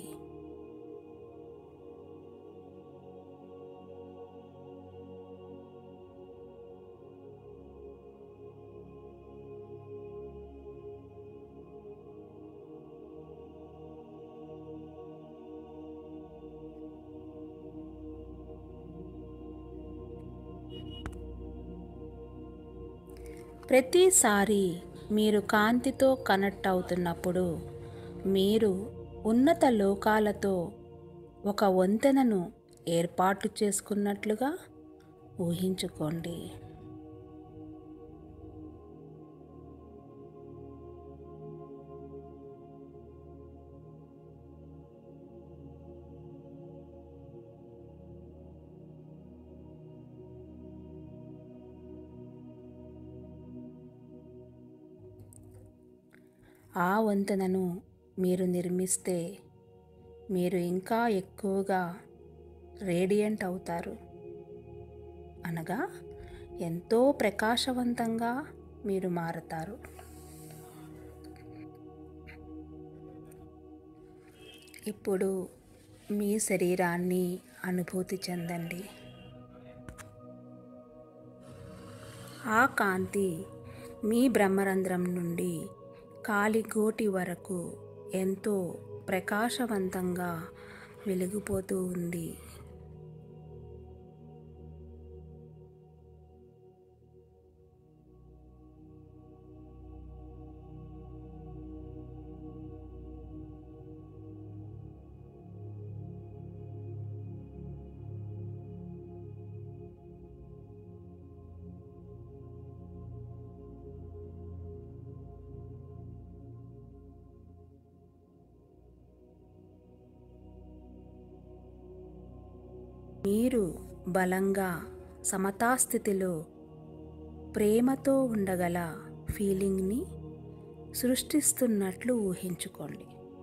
ప్రతిసారి మీరు కాంతితో కనెక్ట్ అవుతున్నప్పుడు మీరు ఉన్నత లోకాలతో ఒక వంతెనను ఏర్పాటు చేసుకున్నట్లుగా ఊహించుకోండి ఆ వంతెనను మీరు నిర్మిస్తే మీరు ఇంకా ఎక్కువగా రేడియంట్ అవుతారు అనగా ఎంతో ప్రకాశవంతంగా మీరు మారతారు ఇప్పుడు మీ శరీరాన్ని అనుభూతి చెందండి ఆ కాంతి మీ బ్రహ్మరంధ్రం నుండి కాలిగోటి వరకు ఎంతో ప్రకాశవంతంగా వెలిగిపోతూ ఉంది మీరు బలంగా సమతాస్థితిలో ప్రేమతో ఉండగల ఫీలింగ్ని సృష్టిస్తున్నట్లు ఊహించుకోండి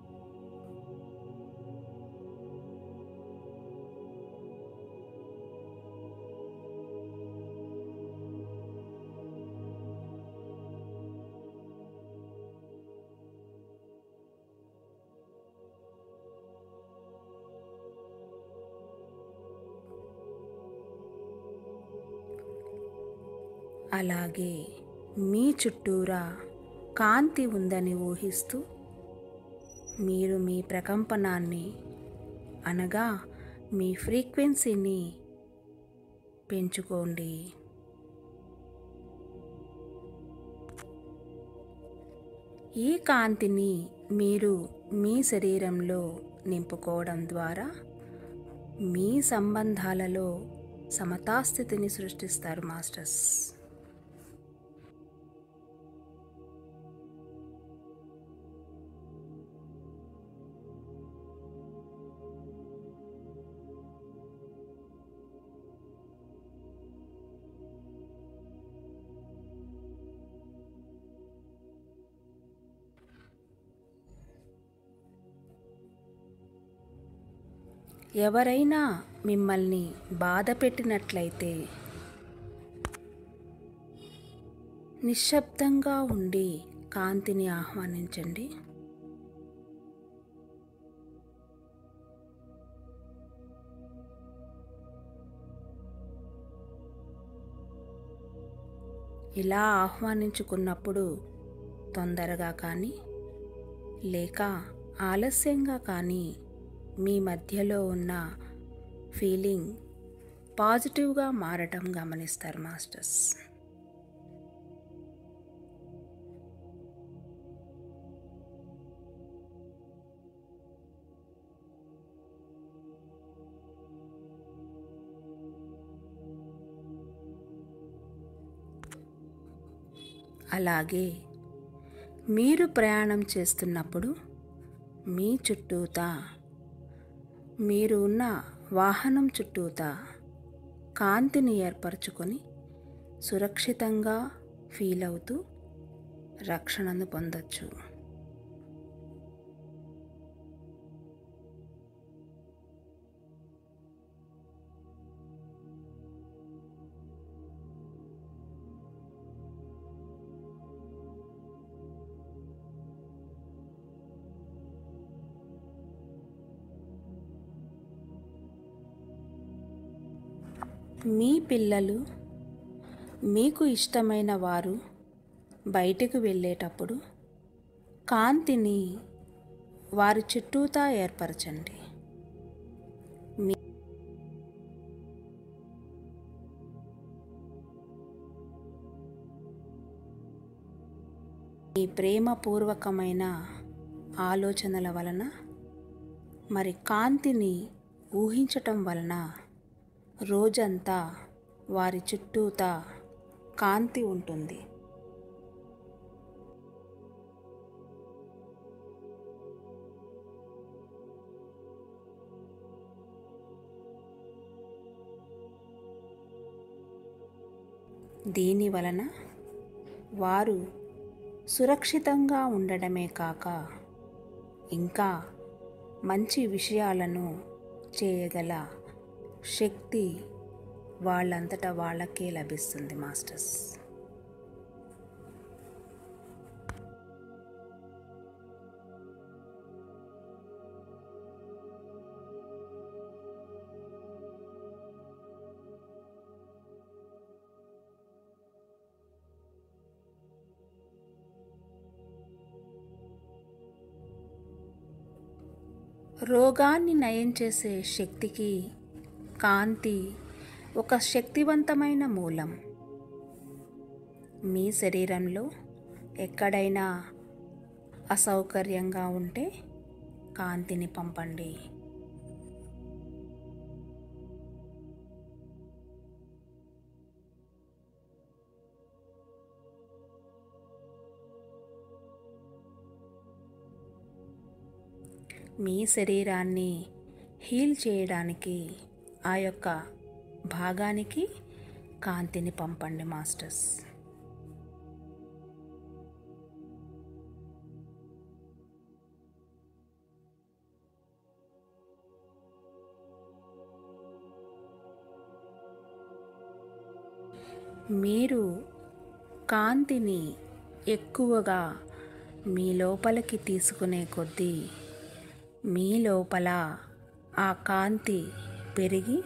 అలాగే మీ చుట్టూరా కాంతి ఉందని ఊహిస్తూ మీరు మీ ప్రకంపనాన్ని అనగా మీ ఫ్రీక్వెన్సీని పెంచుకోండి ఈ కాంతిని మీరు మీ శరీరంలో నింపుకోవడం ద్వారా మీ సంబంధాలలో సమతాస్థితిని సృష్టిస్తారు మాస్టర్స్ ఎవరైనా మిమ్మల్ని బాధ పెట్టినట్లయితే నిశ్శబ్దంగా ఉండి కాంతిని ఆహ్వానించండి ఇలా ఆహ్వానించుకున్నప్పుడు తొందరగా కానీ లేక ఆలస్యంగా కానీ మీ మధ్యలో ఉన్న ఫీలింగ్ పాజిటివ్గా మారటం గమనిస్తారు మాస్టర్స్ అలాగే మీరు ప్రయాణం చేస్తున్నప్పుడు మీ చుట్టూతా మీరు ఉన్న వాహనం చుట్టూతా కాంతిని ఏర్పరచుకొని సురక్షితంగా ఫీల్ అవుతూ రక్షణను పొందొచ్చు మీ పిల్లలు మీకు ఇష్టమైన వారు బయటకు వెళ్ళేటప్పుడు కాంతిని వారి చుట్టూతా ఏర్పరచండి మీ మీ ప్రేమపూర్వకమైన ఆలోచనల వలన మరి కాంతిని ఊహించటం వలన రోజంతా వారి చుట్టూతా కాంతి ఉంటుంది దీని వలన వారు సురక్షితంగా ఉండడమే కాక ఇంకా మంచి విషయాలను చేయగల శక్తి వాళ్ళంతటా వాళ్ళకే లభిస్తుంది మాస్టర్స్ రోగాన్ని నయం చేసే శక్తికి కాంతి ఒక శక్తివంతమైన మూలం మీ శరీరంలో ఎక్కడైనా అసౌకర్యంగా ఉంటే కాంతిని పంపండి మీ శరీరాన్ని హీల్ చేయడానికి ఆ యొక్క భాగానికి కాంతిని పంపండి మాస్టర్స్ మీరు కాంతిని ఎక్కువగా మీ లోపలికి తీసుకునే కొద్దీ మీ లోపల ఆ కాంతి పెరిగి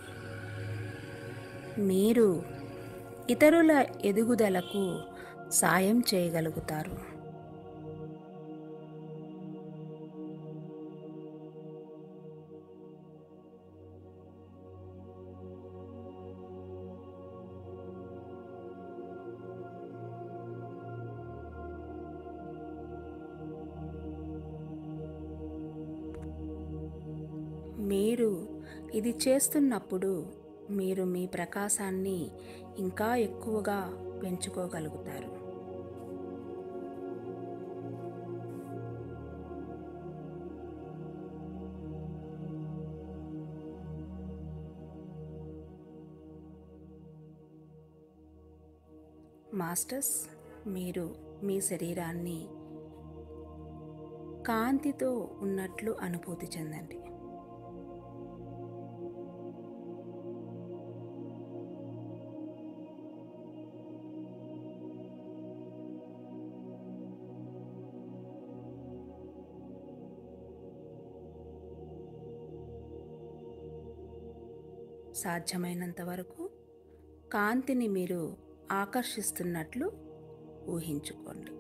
మీరు ఇతరుల ఎదుగుదలకు సాయం చేయగలుగుతారు మీరు ఇది చేస్తున్నప్పుడు మీరు మీ ప్రకాశాన్ని ఇంకా ఎక్కువగా పెంచుకోగలుగుతారు మాస్టర్స్ మీరు మీ శరీరాన్ని కాంతితో ఉన్నట్లు అనుభూతి చెందండి సాధ్యమైనంత వరకు కాంతిని మీరు ఆకర్షిస్తున్నట్లు ఊహించుకోండి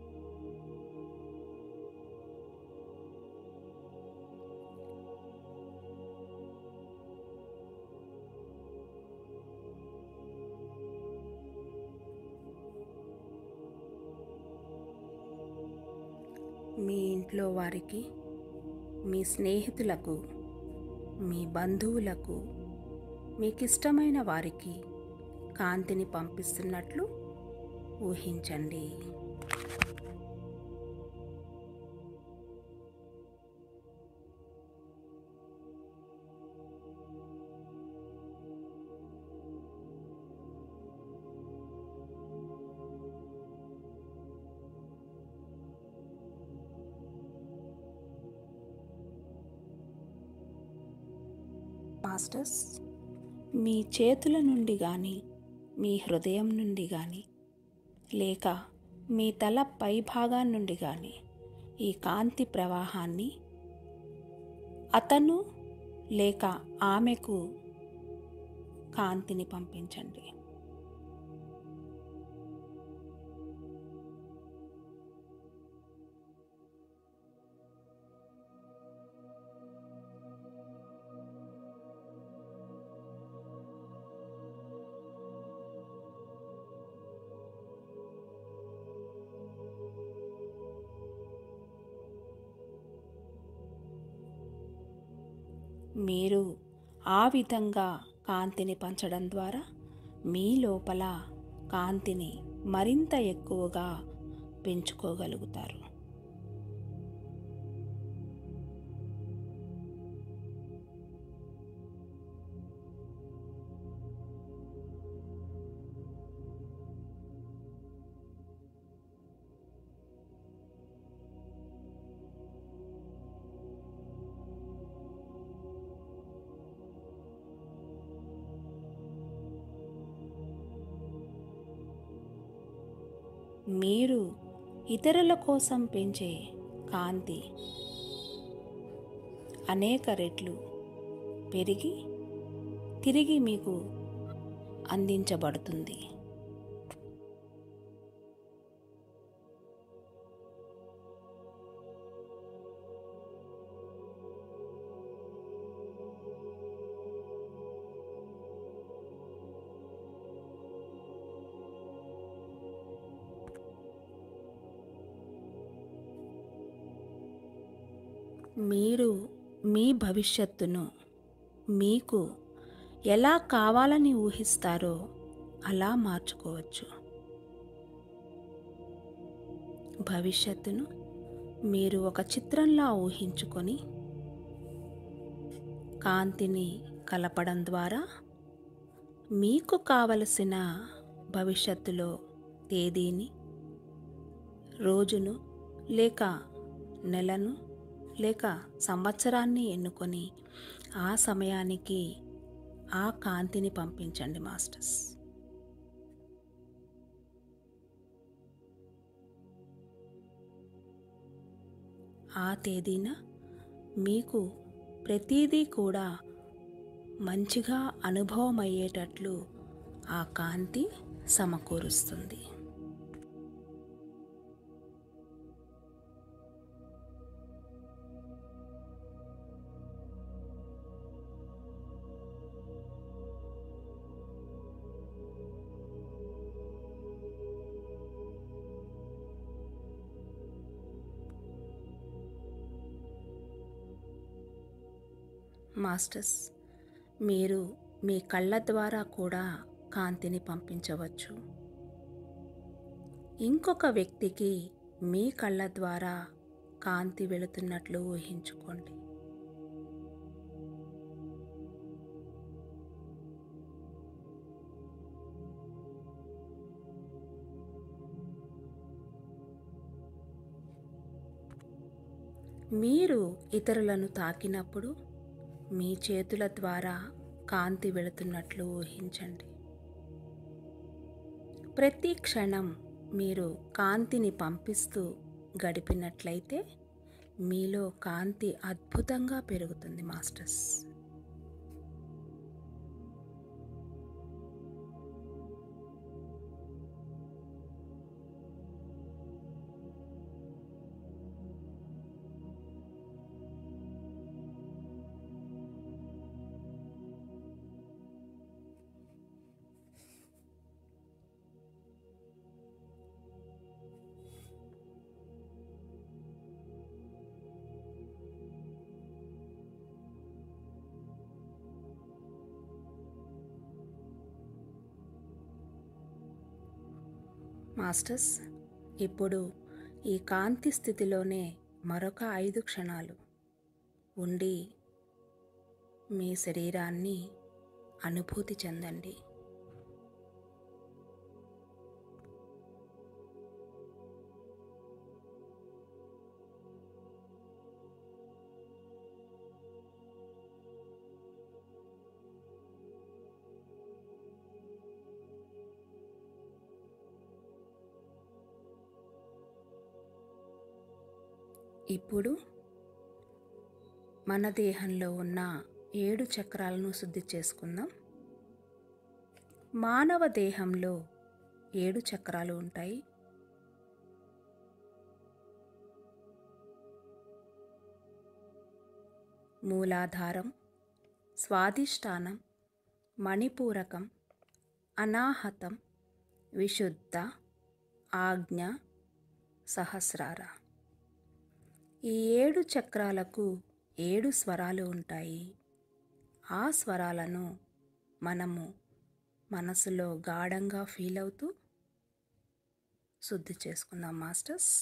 మీ ఇంట్లో వారికి మీ స్నేహితులకు మీ బంధువులకు మీకు ఇష్టమైన వారికి కాంతిని పంపిస్తున్నట్లు ఊహించండి మాస్టర్స్ మీ చేతుల నుండి కానీ మీ హృదయం నుండి కానీ లేక మీ తల పై భాగం నుండి కానీ ఈ కాంతి ప్రవాహాన్ని అతను లేక ఆమెకు కాంతిని పంపించండి మీరు ఆ విధంగా కాంతిని పంచడం ద్వారా మీ లోపల కాంతిని మరింత ఎక్కువగా పెంచుకోగలుగుతారు మీరు ఇతరుల కోసం పెంచే కాంతి అనేక రెట్లు పెరిగి తిరిగి మీకు అందించబడుతుంది మీరు మీ భవిష్యత్తును మీకు ఎలా కావాలని ఊహిస్తారో అలా మార్చుకోవచ్చు భవిష్యత్తును మీరు ఒక చిత్రంలా ఊహించుకొని కాంతిని కలపడం ద్వారా మీకు కావలసిన భవిష్యత్తులో తేదీని రోజును లేక నెలను లేక సంవత్సరాన్ని ఎన్నుకొని ఆ సమయానికి ఆ కాంతిని పంపించండి మాస్టర్స్ ఆ తేదీన మీకు ప్రతిదీ కూడా మంచిగా అనుభవం అయ్యేటట్లు ఆ కాంతి సమకూరుస్తుంది మాస్టర్స్ మీరు మీ కళ్ళ ద్వారా కూడా కాంతిని పంపించవచ్చు ఇంకొక వ్యక్తికి మీ కళ్ళ ద్వారా కాంతి వెళుతున్నట్లు ఊహించుకోండి మీరు ఇతరులను తాకినప్పుడు మీ చేతుల ద్వారా కాంతి వెళుతున్నట్లు ఊహించండి ప్రతి క్షణం మీరు కాంతిని పంపిస్తూ గడిపినట్లయితే మీలో కాంతి అద్భుతంగా పెరుగుతుంది మాస్టర్స్ మాస్టర్స్ ఇప్పుడు ఈ కాంతి స్థితిలోనే మరొక ఐదు క్షణాలు ఉండి మీ శరీరాన్ని అనుభూతి చెందండి ఇప్పుడు మన దేహంలో ఉన్న ఏడు చక్రాలను శుద్ధి చేసుకుందాం మానవ దేహంలో ఏడు చక్రాలు ఉంటాయి మూలాధారం స్వాదిష్టానం మణిపూరకం అనాహతం విశుద్ధ ఆజ్ఞ సహస్రార ఈ ఏడు చక్రాలకు ఏడు స్వరాలు ఉంటాయి ఆ స్వరాలను మనము మనసులో గాఢంగా ఫీల్ అవుతూ శుద్ధి చేసుకుందాం మాస్టర్స్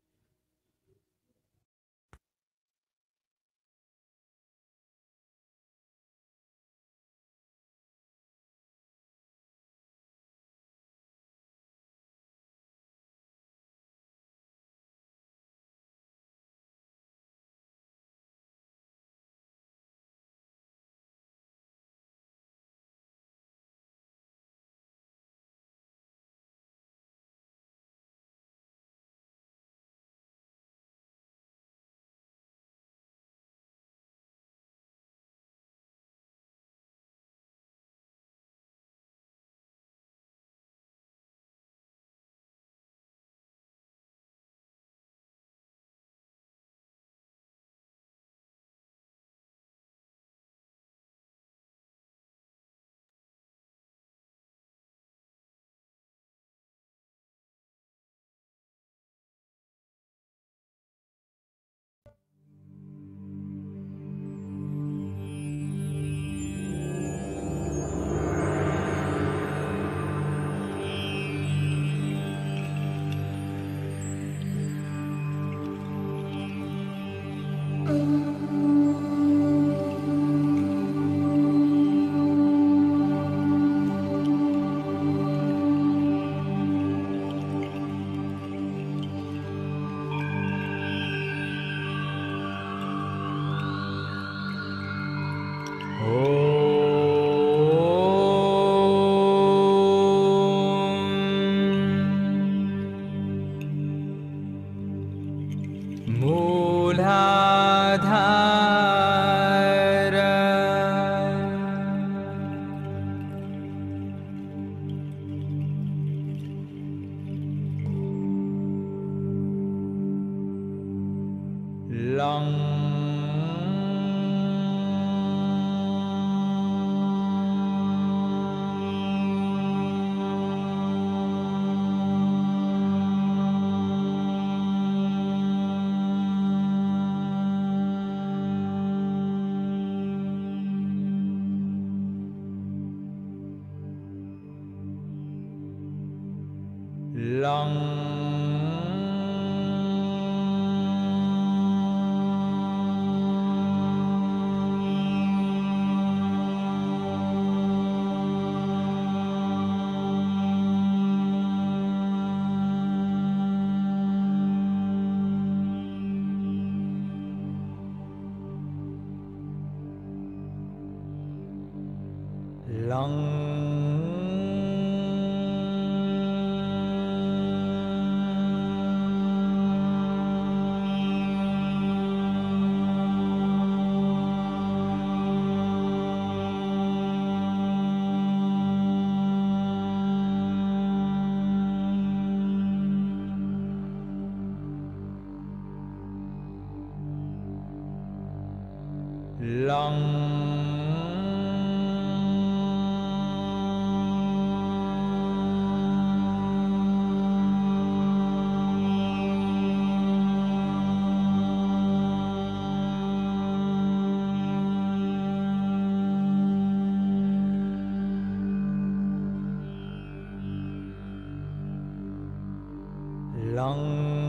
మూలాధార లం లం లం లం లం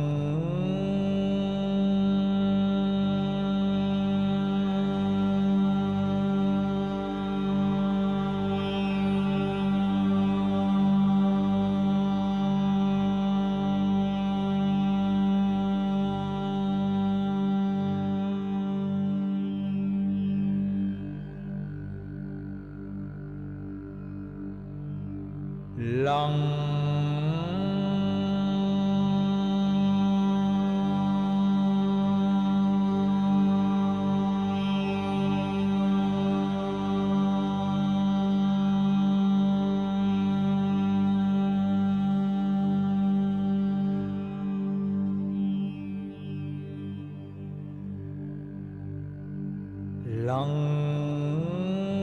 లం lang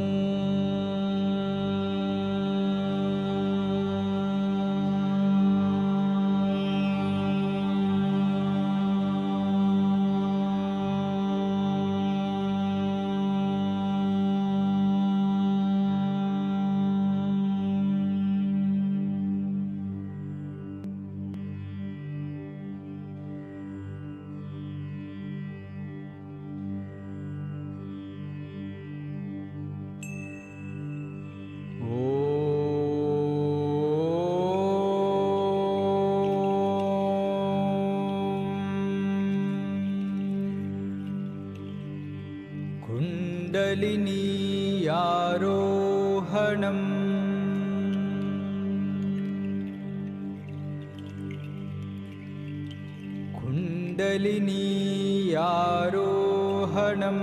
कुण्डलिनी आरोहणम् कुण्डलिनी आरोहणम्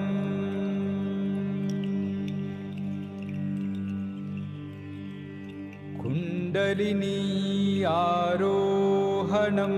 कुण्डलिनी आरोहणम्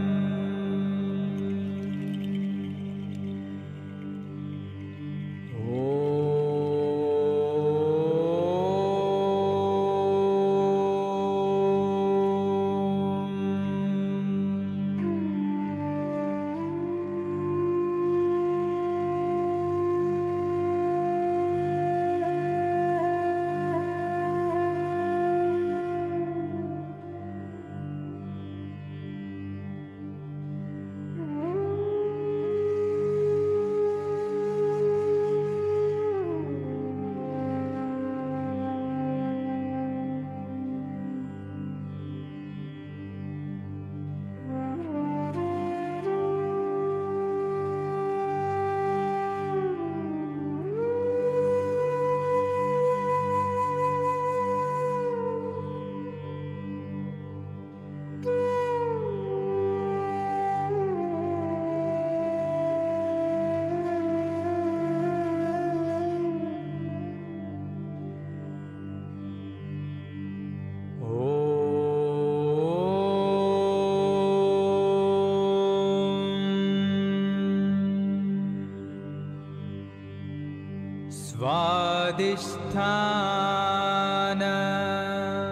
स्वादिष्ठान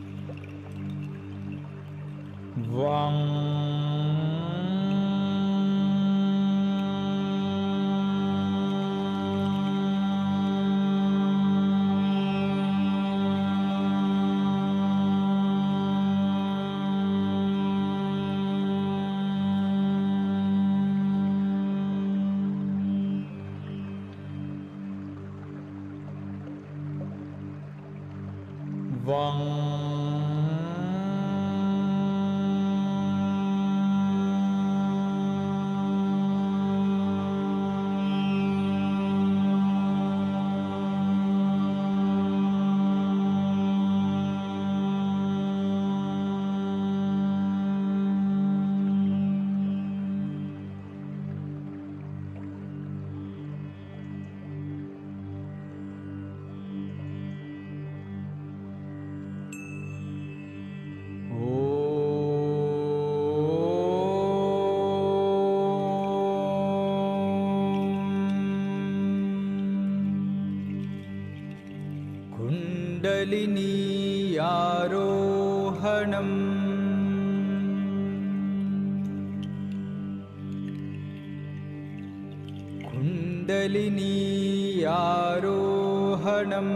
Vang วัง โอคุณดลินีอาโรหณมคุณดลินีอาโรหณม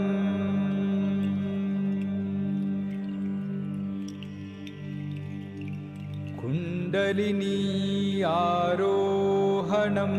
कुण्डलिनी आरोहणम्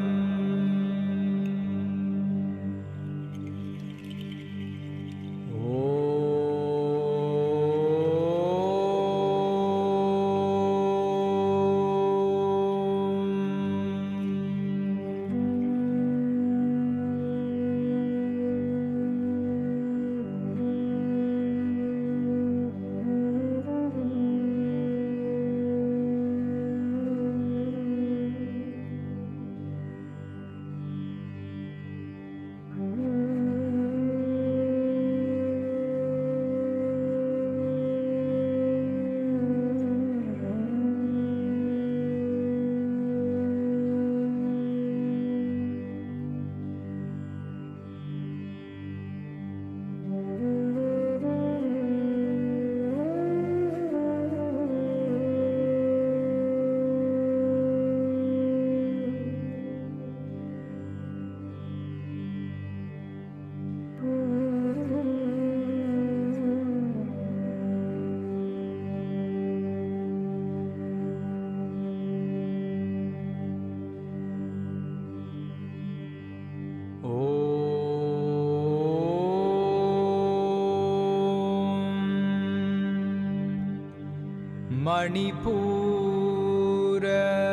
मणिपूर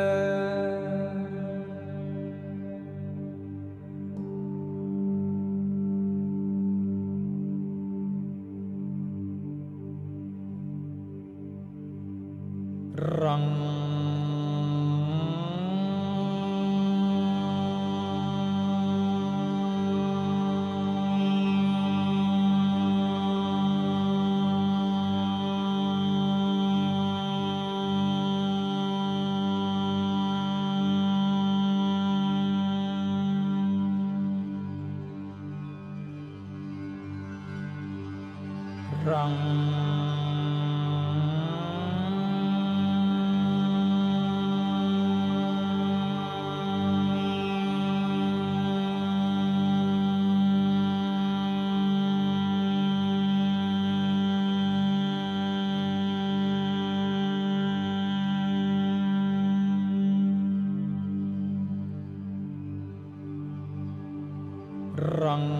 रं रं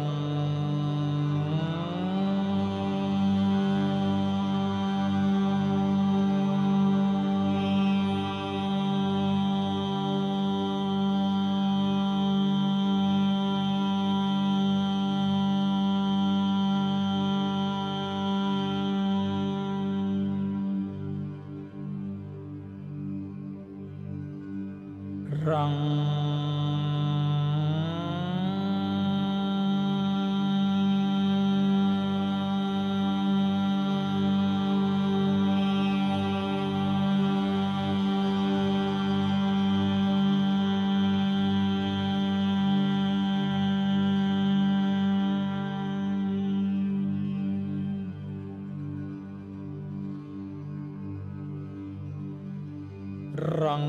रं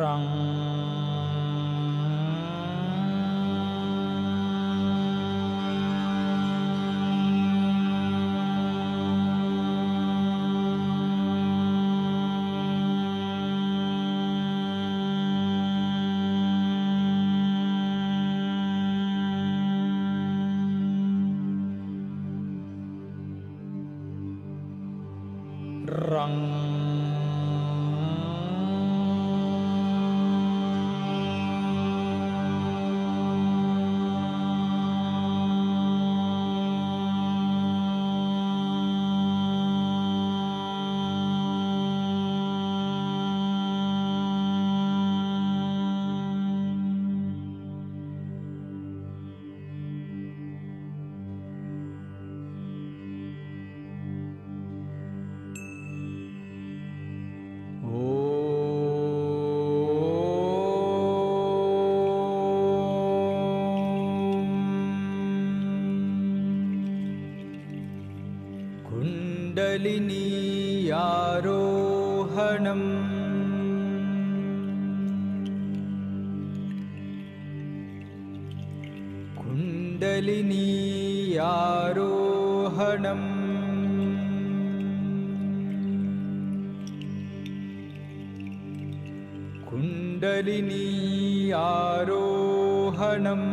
รัง รัง โอคุณดลินีอาโรหณมคุณดลินีอาโรหณม कुण्डलिनी आरोहणम्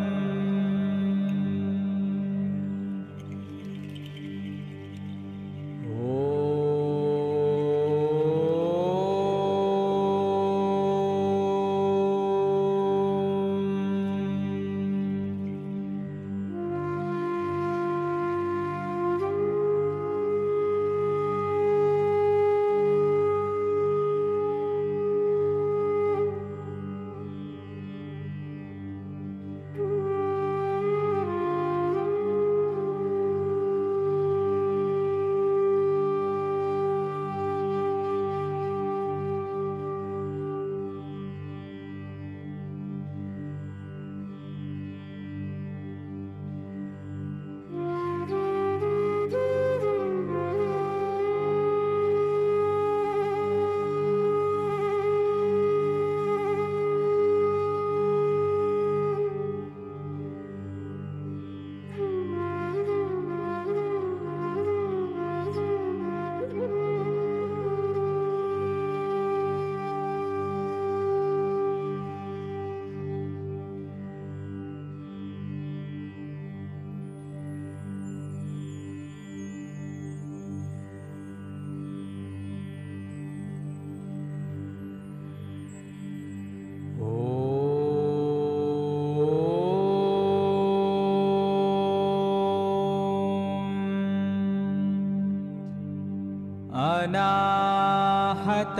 अनाहत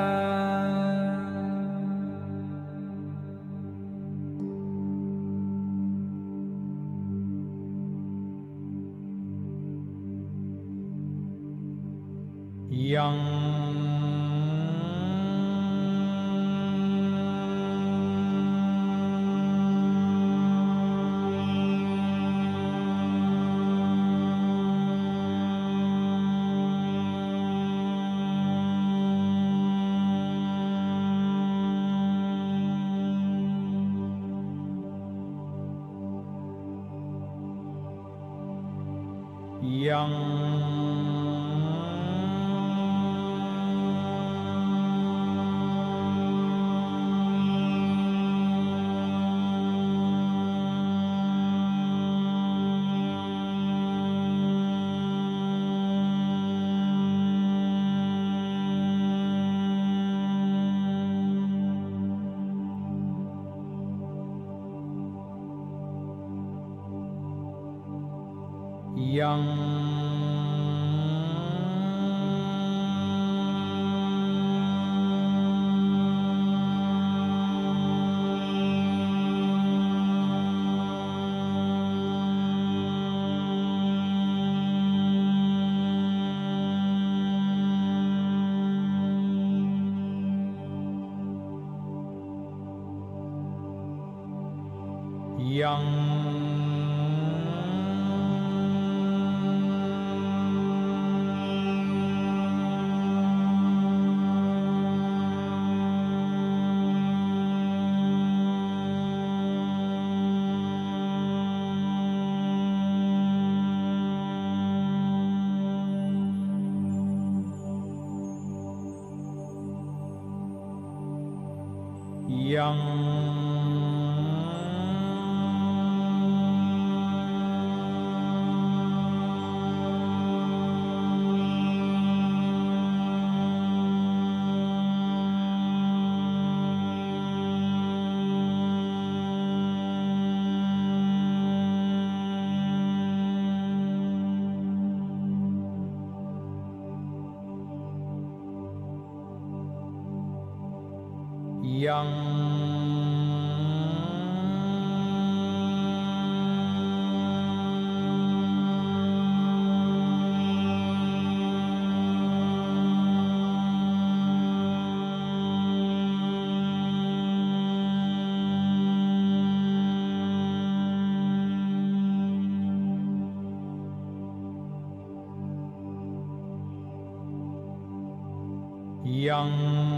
यं यं यं यं yang yang yang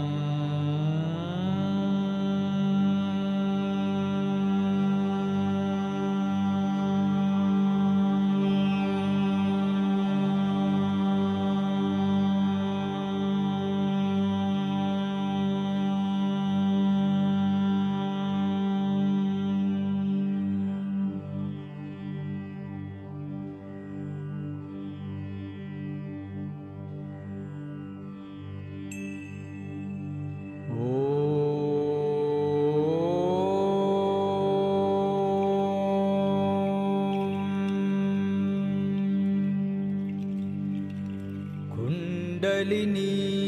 कुण्डलिनी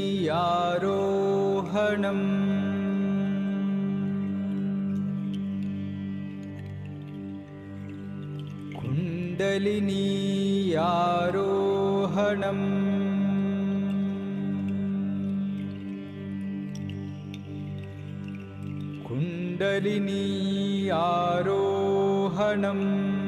आरोहणम् कुण्डलिनी आरोहणम् कुण्डलिनी आरोहणम्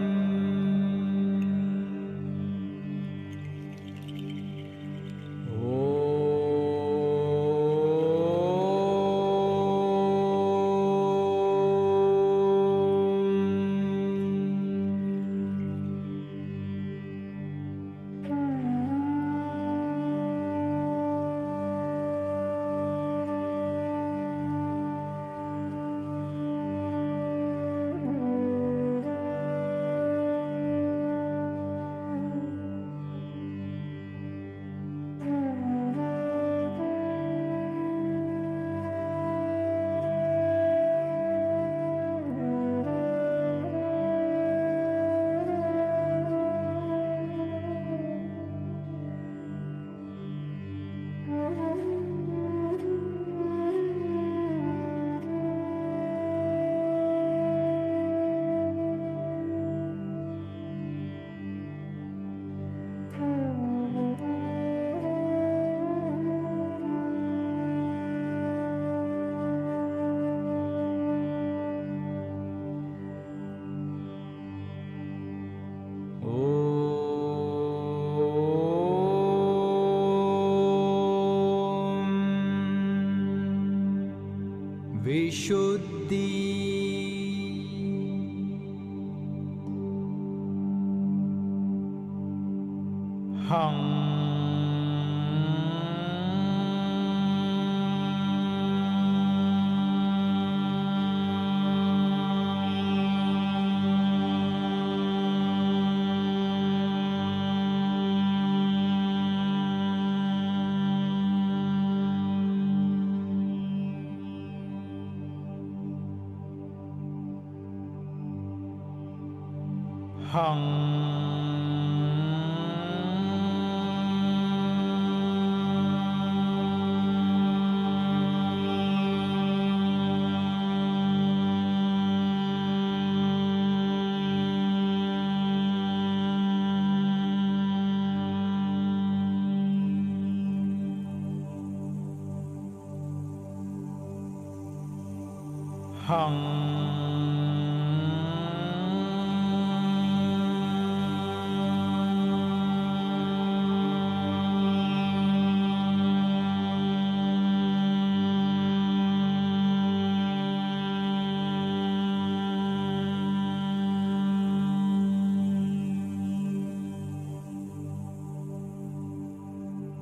विशुद्धि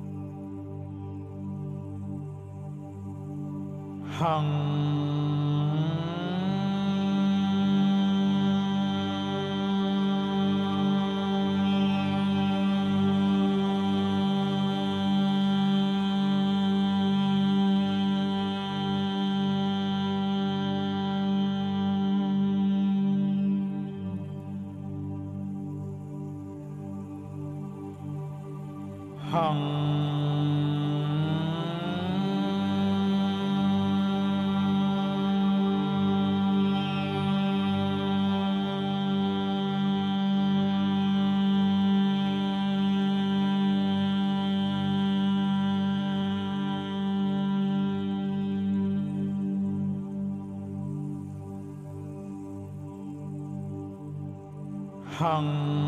hằng హం హం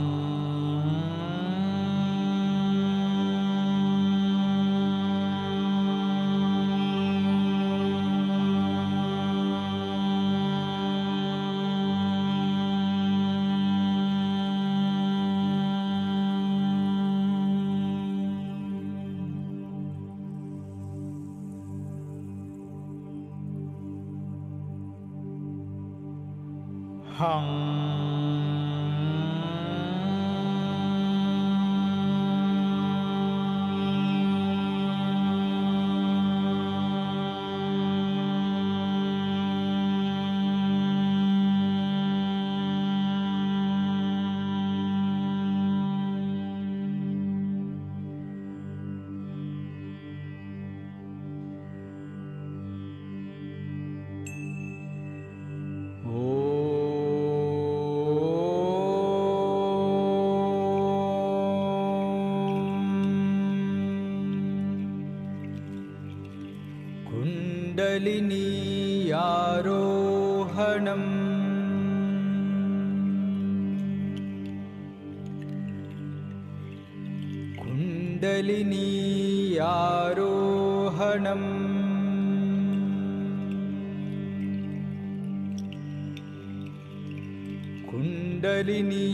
హం कुण्डलिनी आरोहणम् कुण्डलिनी आरोहणम् कुण्डलिनी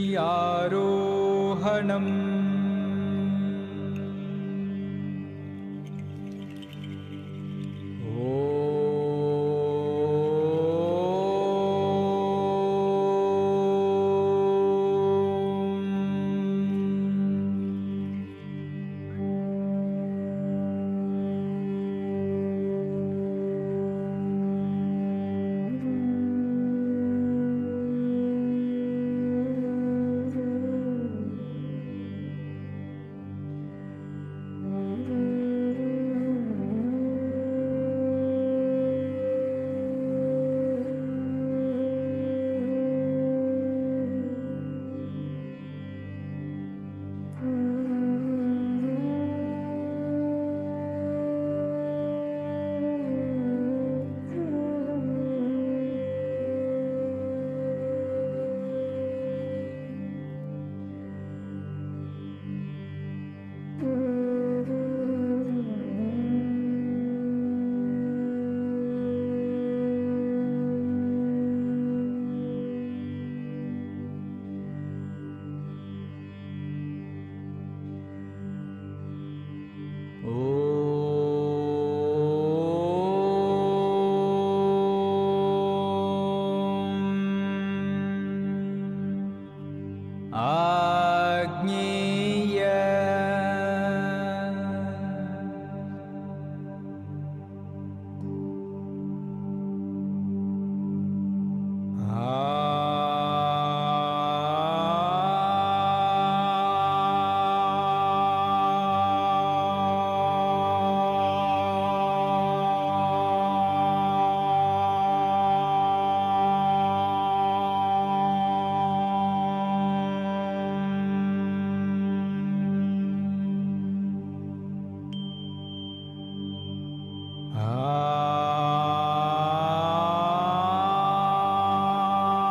आरोहणम् आज्ञेय ఆ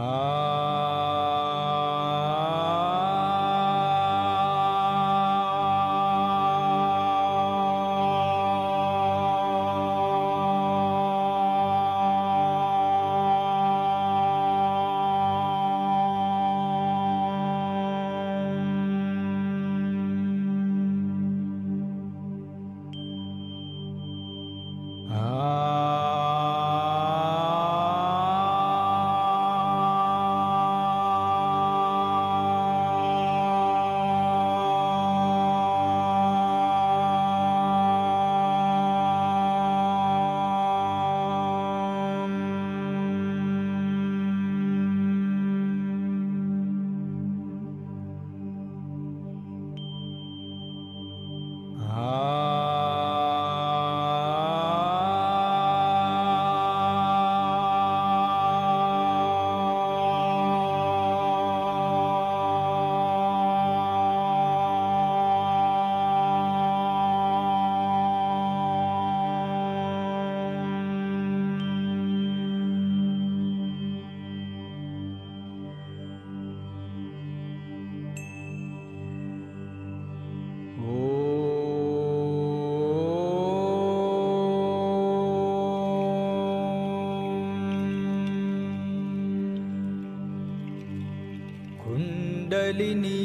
कुण्डलिनी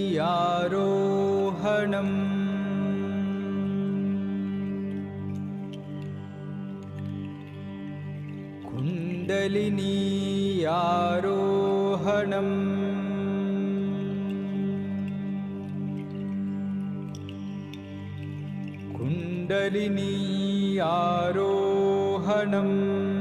आरोहणम् कुण्डलिनी आरोहणम् कुण्डलिनी आरोहणम्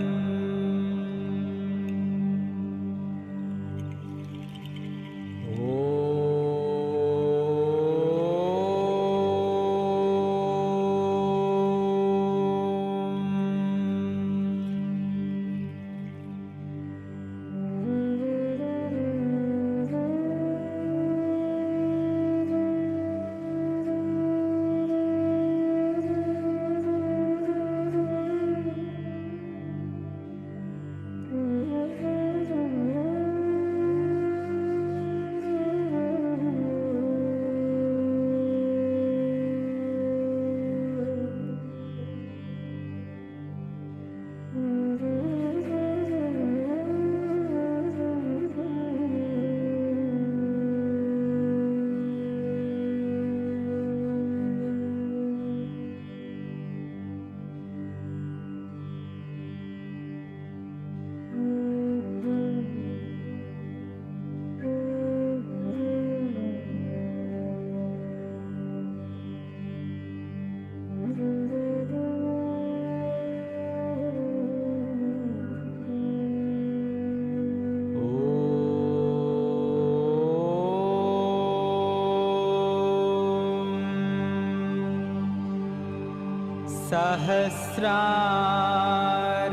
सहस्रार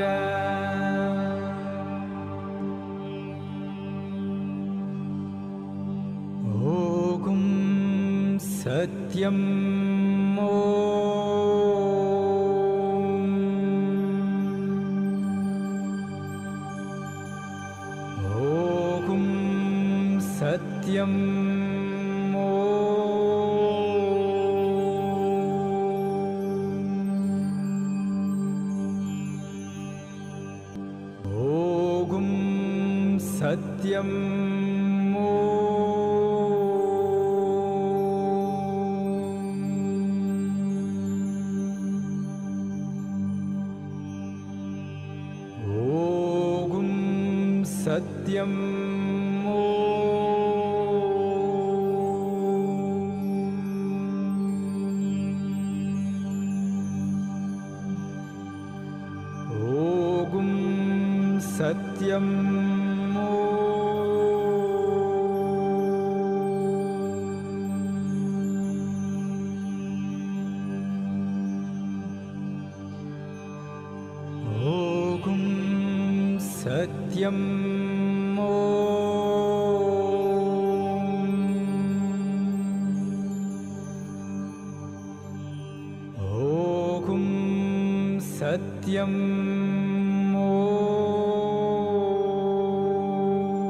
ओगुं सत्यं ओगुं सत्यं ओगुं सत्यं ओगुं सत्यं ओगुं सत्यं ओगुं सत्यं ओगुं सत्यं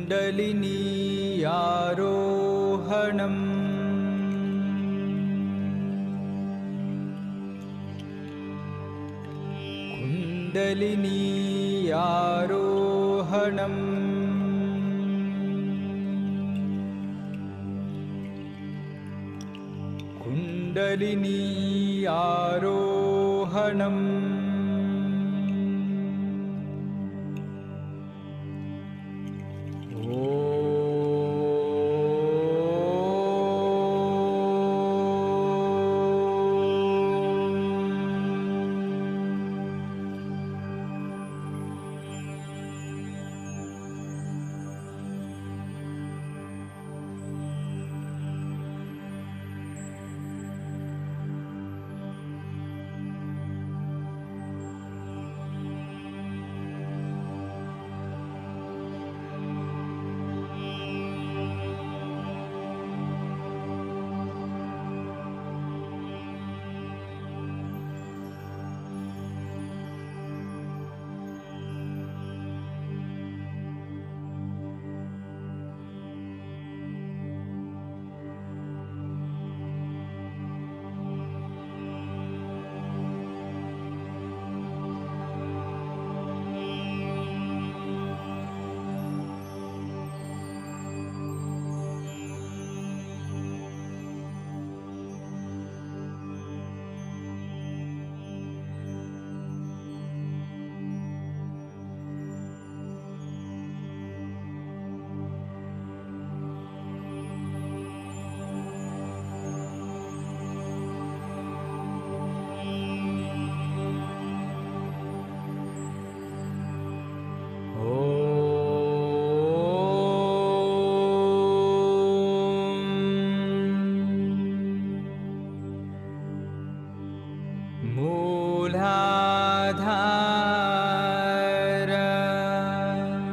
कुण्डलिनी आरोहणम् कुण्डलिनी आरोहणम् कुण्डलिनी आरोहणम् मूलाधार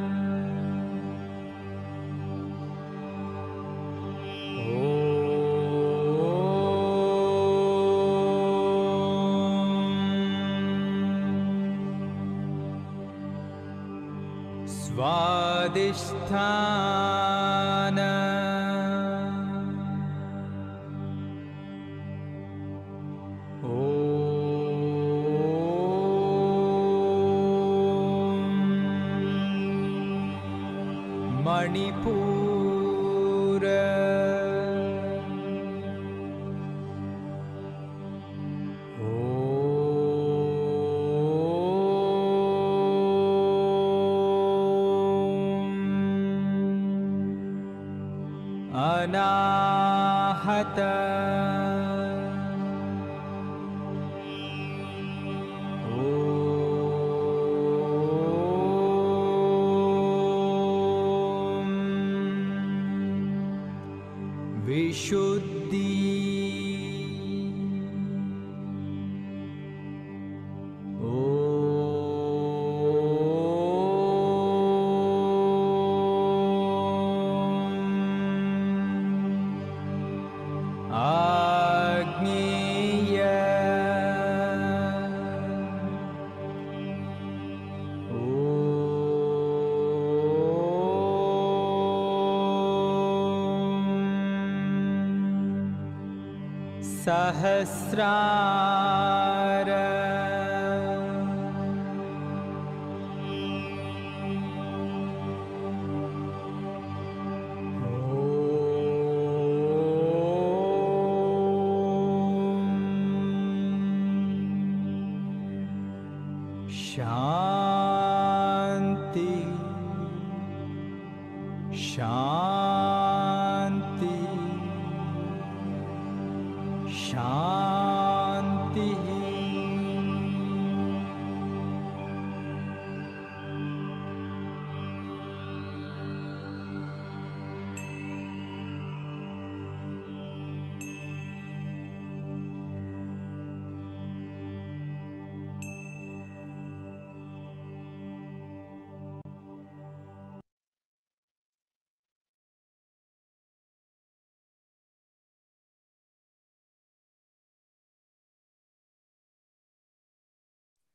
स्वादिष्ठान मणिपूर अनाहत विशुद्धि आग्नेय सहस्रार शान्ति शान्ति शान्तिः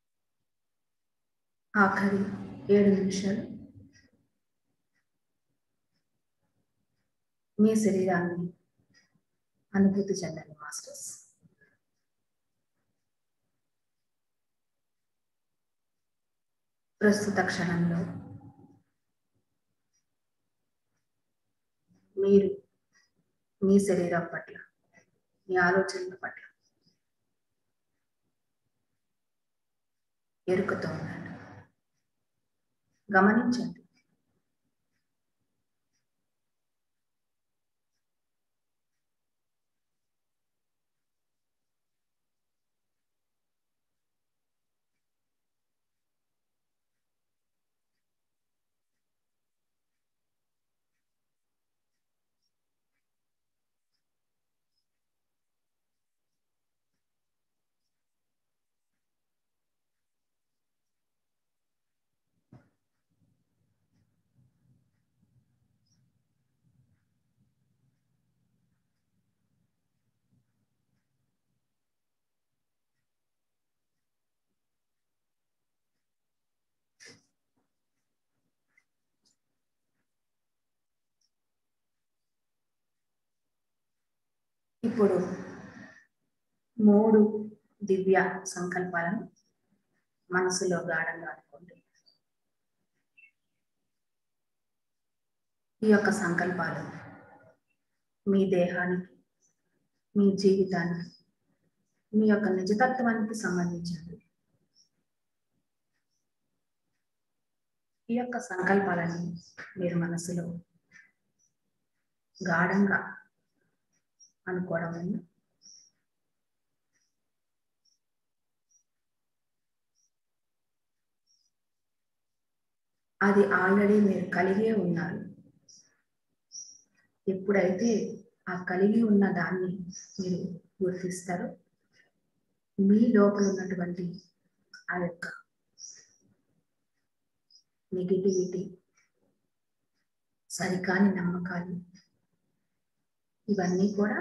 ఆఖరి ఏడు నిమిషాలు మీ శరీరాన్ని అనుభూతి చెందండి మాస్టర్స్ ప్రస్తుత క్షణంలో మీరు మీ శరీరం పట్ల మీ ఆలోచనల పట్ల ఎరుకతో ఉండండి గమనించండి ఇప్పుడు మూడు దివ్య సంకల్పాలను మనసులో గాఢంగా అనుకోండి ఈ యొక్క సంకల్పాలు మీ దేహానికి మీ జీవితానికి మీ యొక్క నిజతత్వానికి సంబంధించినవి ఈ యొక్క సంకల్పాలని మీరు మనసులో గాఢంగా అనుకోవడం వల్ల అది ఆల్రెడీ మీరు కలిగే ఉన్నారు ఎప్పుడైతే ఆ కలిగి ఉన్న దాన్ని మీరు గుర్తిస్తారో మీ లోపల ఉన్నటువంటి ఆ యొక్క నెగిటివిటీ సరికాని నమ్మకాలు ఇవన్నీ కూడా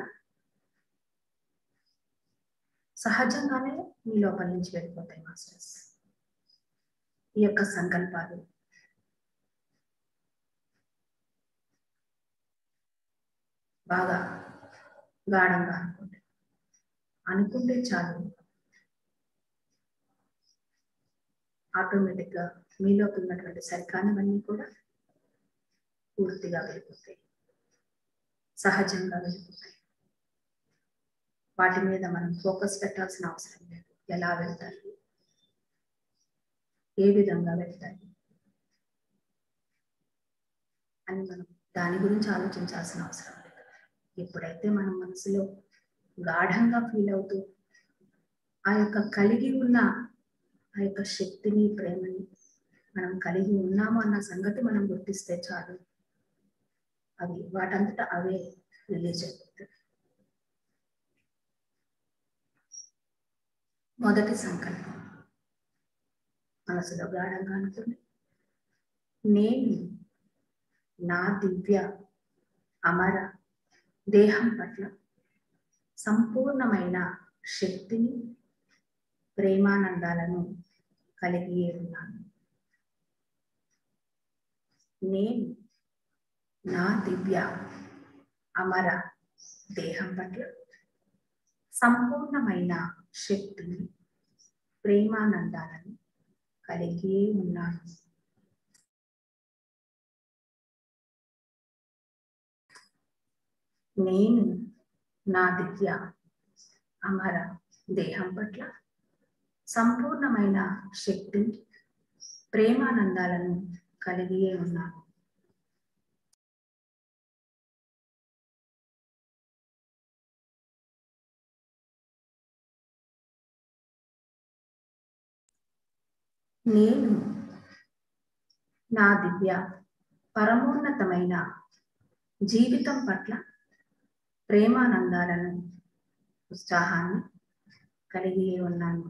సహజంగానే మీ లోపల నుంచి వెళ్ళిపోతాయి మాస్టర్స్ ఈ యొక్క సంకల్పాలు బాగా గాఢంగా అనుకోండి అనుకుంటే చాలు ఆటోమేటిక్గా మీలోకి ఉన్నటువంటి సరికానివన్నీ కూడా పూర్తిగా వెళ్ళిపోతాయి సహజంగా వెళ్ళిపోతాయి వాటి మీద మనం ఫోకస్ పెట్టాల్సిన అవసరం లేదు ఎలా వెళ్తాయి ఏ విధంగా వెళ్తాయి అని మనం దాని గురించి ఆలోచించాల్సిన అవసరం లేదు ఎప్పుడైతే మనం మనసులో గాఢంగా ఫీల్ అవుతూ ఆ యొక్క కలిగి ఉన్న ఆ యొక్క శక్తిని ప్రేమని మనం కలిగి ఉన్నాము అన్న సంగతి మనం గుర్తిస్తే చాలు అవి వాటంతట అవే రిలీజ్ అయిపోతాయి మొదటి సంకల్పం మనసులో గాఢంగా అనుకుని నేను నా దివ్య అమర దేహం పట్ల సంపూర్ణమైన శక్తిని ప్రేమానందాలను కలిగి ఉన్నాను నేను నా దివ్య అమర దేహం పట్ల సంపూర్ణమైన శక్తిని ప్రేమానందాలను కలిగి ఉన్నాను నేను నా దివ్య అమర దేహం పట్ల సంపూర్ణమైన శక్తిని ప్రేమానందాలను కలిగి ఉన్నాను నేను నా దివ్య పరమోన్నతమైన జీవితం పట్ల ప్రేమానందాలను ఉత్సాహాన్ని కలిగి ఉన్నాను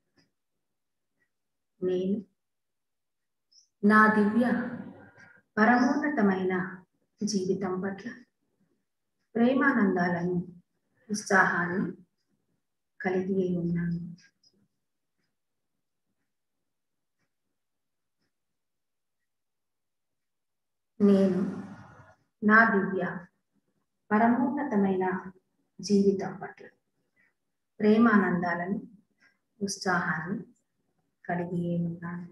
నేను నా దివ్య పరమోన్నతమైన జీవితం పట్ల ప్రేమానందాలను ఉత్సాహాన్ని కలిగి ఉన్నాను నేను నా దివ్య పరమోన్నతమైన జీవితం పట్ల ప్రేమానందాలను ఉత్సాహాన్ని కలిగి ఉన్నాను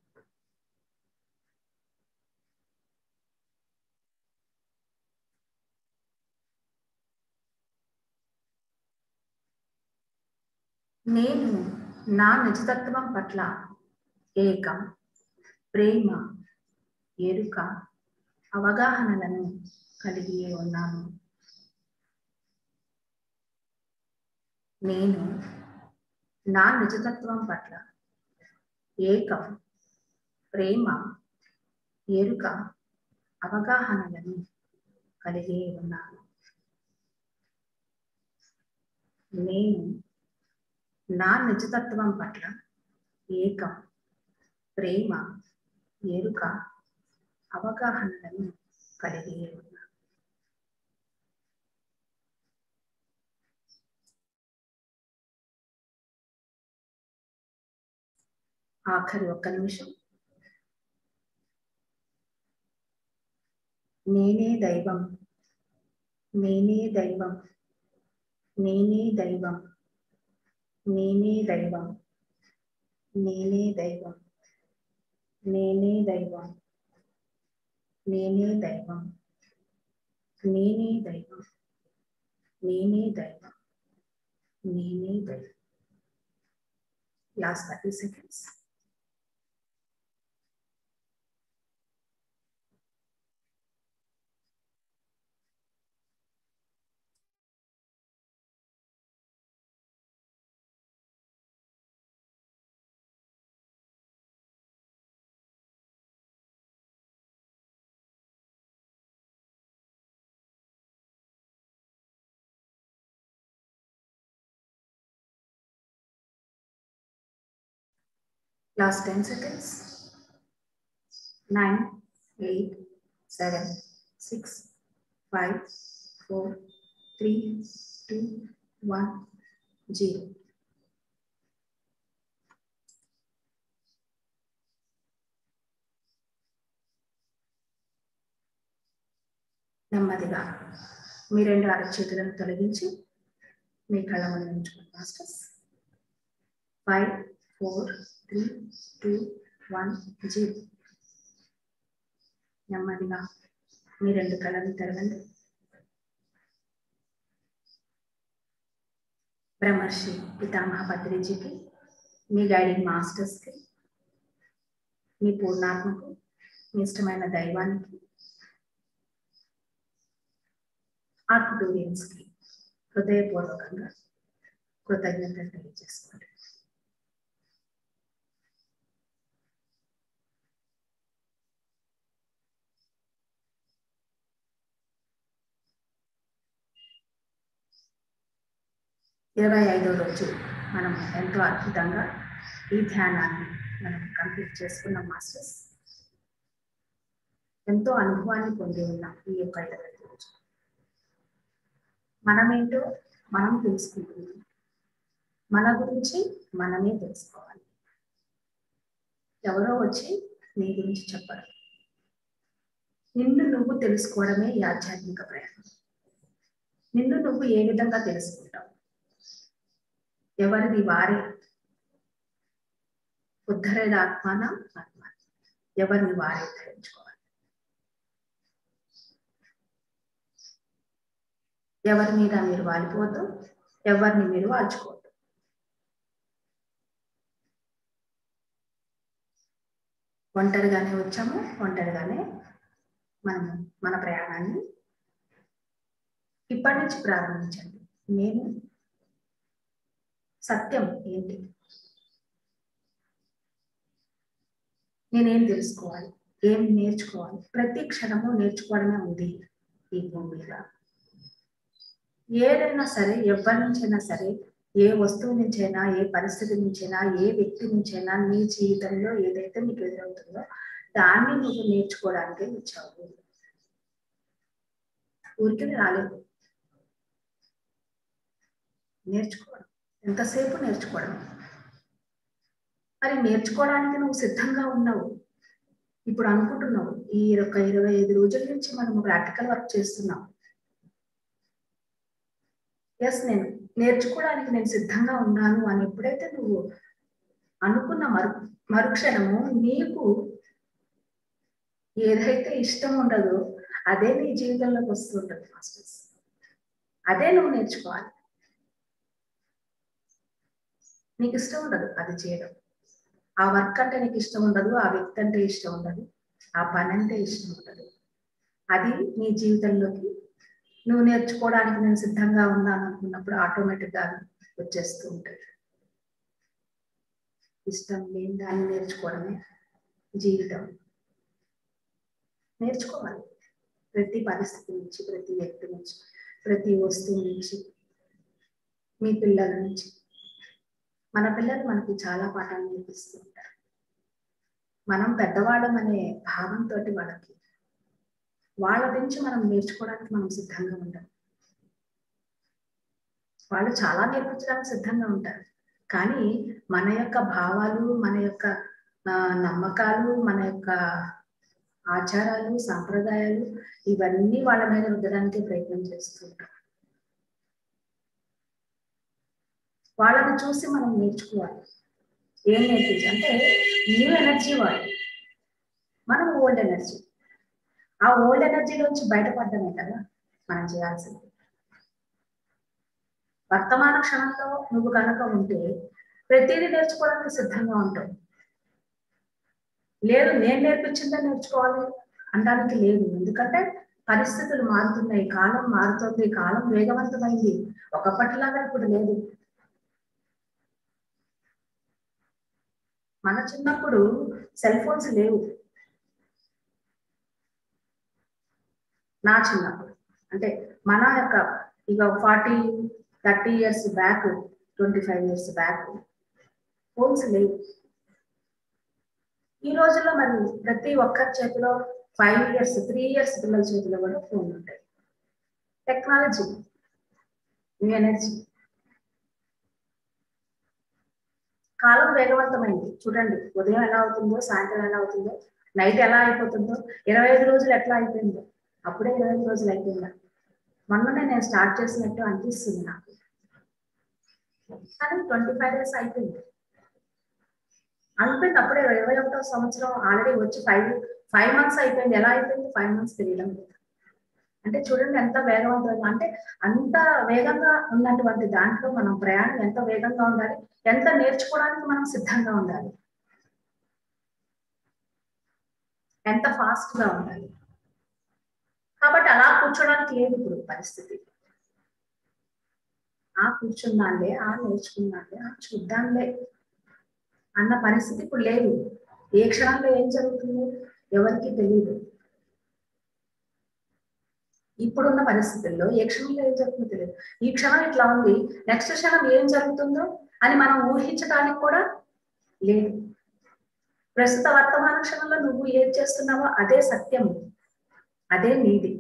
నేను నా నిజతత్వం పట్ల ఏకం ప్రేమ ఎరుక అవగాహనలను కలిగి ఉన్నాను నేను నా నిజతత్వం పట్ల ఏకం ప్రేమ ఎరుక అవగాహనలను కలిగి ఉన్నాను నేను నా నిజతత్వం పట్ల ఏకం ప్రేమ ఎరుక అవగాహనలను కలిగి ఉన్నాను ఆఖరి ఒక్క నిమిషం నేనే దైవం నేనే దైవం నేనే దైవం నేనే దైవం నేనే దైవం నేనే దైవం నేనే దైవం నేనే దైవం నేనే దైవం నేనే దైవం last thirty seconds Last 10 seconds. Nine, eight, seven, six, five, four, three, two, one, zero. నెమ్మదిగా మీ రెండు అరచేతులను తొలగించి మీ కళ్ళ ముందు ఉంచుకోండి masters five four three two one zero నెమ్మదిగా మీ రెండు కళ్ళని తెరవండి బ్రహ్మర్షి పితామహ పత్రిజీకి మీ గైడింగ్ మాస్టర్స్కి మీ పూర్ణాత్మకు మీ ఇష్టమైన దైవానికి ఆర్కుటూరియన్స్కి హృదయపూర్వకంగా కృతజ్ఞతలు తెలియజేసుకోండి ఇరవై ఐదో రోజు మనం ఎంతో అద్భుతంగా ఈ ధ్యానాన్ని మనం కంప్లీట్ చేసుకున్నాం మాస్టర్స్ ఎంతో అనుభవాన్ని పొంది ఉన్నాం ఈ యొక్క ఇరవై రోజు మనమేంటో మనం తెలుసుకుంటున్నాం మన గురించి మనమే తెలుసుకోవాలి ఎవరో వచ్చి నీ గురించి చెప్పరు నిన్ను నువ్వు తెలుసుకోవడమే ఈ ఆధ్యాత్మిక ప్రయాణం నిన్ను నువ్వు ఏ విధంగా తెలుసుకుంటావు ఎవరిది వారే ఉద్ధరేద ఆత్మాన ఆత్మ ఎవరిని వారే ధరించుకోవాలి ఎవరి మీద మీరు వాలిపోవద్దు ఎవరిని మీరు వాల్చుకోవద్దు ఒంటరిగానే వచ్చాము ఒంటరిగానే మనము మన ప్రయాణాన్ని ఇప్పటి నుంచి ప్రారంభించండి నేను సత్యం ఏంటి నేనేం తెలుసుకోవాలి ఏం నేర్చుకోవాలి ప్రతి క్షణము నేర్చుకోవడమే ఉంది ఈ భూమి మీద ఏదైనా సరే ఎవరి నుంచైనా సరే ఏ వస్తువు నుంచైనా ఏ పరిస్థితి నుంచైనా ఏ వ్యక్తి నుంచైనా నీ జీవితంలో ఏదైతే నీకు ఎదురవుతుందో దాన్ని నువ్వు నేర్చుకోవడానికే వచ్చావు ఊరికి రాలేదు నేర్చుకోవడం ఎంతసేపు నేర్చుకోవడం మరి నేర్చుకోవడానికి నువ్వు సిద్ధంగా ఉన్నావు ఇప్పుడు అనుకుంటున్నావు ఈ ఒక ఇరవై ఐదు రోజుల నుంచి మనం ప్రాక్టికల్ వర్క్ చేస్తున్నాం ఎస్ నేను నేర్చుకోవడానికి నేను సిద్ధంగా ఉన్నాను అని ఎప్పుడైతే నువ్వు అనుకున్న మరు మరుక్షణము నీకు ఏదైతే ఇష్టం ఉండదో అదే నీ జీవితంలోకి వస్తుంటుంది మాస్టర్స్ అదే నువ్వు నేర్చుకోవాలి నీకు ఇష్టం ఉండదు అది చేయడం ఆ వర్క్ అంటే నీకు ఇష్టం ఉండదు ఆ వ్యక్తి అంటే ఇష్టం ఉండదు ఆ పని అంటే ఇష్టం ఉండదు అది నీ జీవితంలోకి నువ్వు నేర్చుకోవడానికి నేను సిద్ధంగా ఉన్నాను అనుకున్నప్పుడు ఆటోమేటిక్ గా వచ్చేస్తూ ఉంటుంది ఇష్టం లేని దాన్ని నేర్చుకోవడమే జీవితం నేర్చుకోవాలి ప్రతి పరిస్థితి నుంచి ప్రతి వ్యక్తి నుంచి ప్రతి వస్తువు నుంచి మీ పిల్లల నుంచి మన పిల్లలు మనకి చాలా పాఠాలు నేర్పిస్తూ ఉంటారు మనం పెద్దవాళ్ళం అనే భావంతో వాళ్ళకి వాళ్ళ నుంచి మనం నేర్చుకోవడానికి మనం సిద్ధంగా ఉంటాం వాళ్ళు చాలా నేర్పించడానికి సిద్ధంగా ఉంటారు కానీ మన యొక్క భావాలు మన యొక్క ఆ, నమ్మకాలు మన యొక్క ఆచారాలు సాంప్రదాయాలు ఇవన్నీ వాళ్ళ మీద రుద్దడానికి ప్రయత్నం చేస్తూ ఉంటాం వాళ్ళని చూసి మనం నేర్చుకోవాలి ఏం నేర్పించి అంటే న్యూ ఎనర్జీ వాళ్ళు మనం ఓల్డ్ ఎనర్జీ ఆ ఓల్డ్ ఎనర్జీలోంచి బయటపడడమే కదా మనం చేయాల్సింది వర్తమాన క్షణంలో నువ్వు కనుక ఉంటే ప్రతిదీ నేర్చుకోవడానికి సిద్ధంగా ఉంటావు లేదు నేను నేర్పించిందే నేర్చుకోవాలి అనడానికి లేదు ఎందుకంటే పరిస్థితులు మారుతున్నాయి కాలం మారుతుంది కాలం వేగవంతమైంది ఒకప్పటిలాగా ఇప్పుడు లేదు మన చిన్నప్పుడు సెల్ ఫోన్స్ లేవు నా చిన్నప్పుడు అంటే మన యొక్క ఇక forty thirty years back twenty five years back phones లేవు ఈ రోజుల్లో మరి ప్రతి ఒక్కరి చేతిలో ఫైవ్ ఇయర్స్ త్రీ ఇయర్స్ పిల్లల చేతిలో కూడా ఫోన్ ఉంటాయి టెక్నాలజీ న్యూ ఎనర్జీ కాలం వేగవంతమైంది చూడండి ఉదయం ఎలా అవుతుందో సాయంత్రం ఎలా అవుతుందో నైట్ ఎలా అయిపోతుందో ఇరవై ఐదు రోజులు ఎట్లా అయిపోయిందో అప్పుడే ఇరవై ఐదు రోజులు అయిపోయిందా మొన్ననే నేను స్టార్ట్ చేసినట్టు అనిపిస్తుంది నాకు కానీ ట్వంటీ ఫైవ్ డేస్ అయిపోయింది అయిపోయింది అప్పుడే ఇరవై ఒకటో సంవత్సరం ఆల్రెడీ వచ్చి ఫైవ్ ఫైవ్ మంత్స్ అయిపోయింది ఎలా అయిపోయింది ఫైవ్ మంత్స్ తెలియడం లేదు అంటే చూడండి ఎంత వేగవంతంగా అంటే అంత వేగంగా ఉన్నటువంటి దాంట్లో మనం ప్రయాణం ఎంత వేగంగా ఉండాలి ఎంత నేర్చుకోవడానికి మనం సిద్ధంగా ఉండాలి ఎంత ఫాస్ట్ గా ఉండాలి కాబట్టి అలా కూర్చోడానికి లేదు ఇప్పుడు పరిస్థితి ఆ కూర్చున్నానులే ఆ నేర్చుకున్నానులే ఆ చూద్దాంలే అన్న పరిస్థితి ఇప్పుడు లేదు ఏ క్షణంలో ఏం జరుగుతుందో ఎవరికి తెలియదు ఇప్పుడున్న పరిస్థితుల్లో ఏ క్షణంలో ఏం జరుగుతుందో తెలియదు ఈ క్షణం ఇట్లా ఉంది నెక్స్ట్ క్షణం ఏం జరుగుతుందో అని మనం ఊహించడానికి కూడా లేదు ప్రస్తుత వర్తమాన క్షణంలో నువ్వు ఏం చేస్తున్నావో అదే సత్యం అదే నీది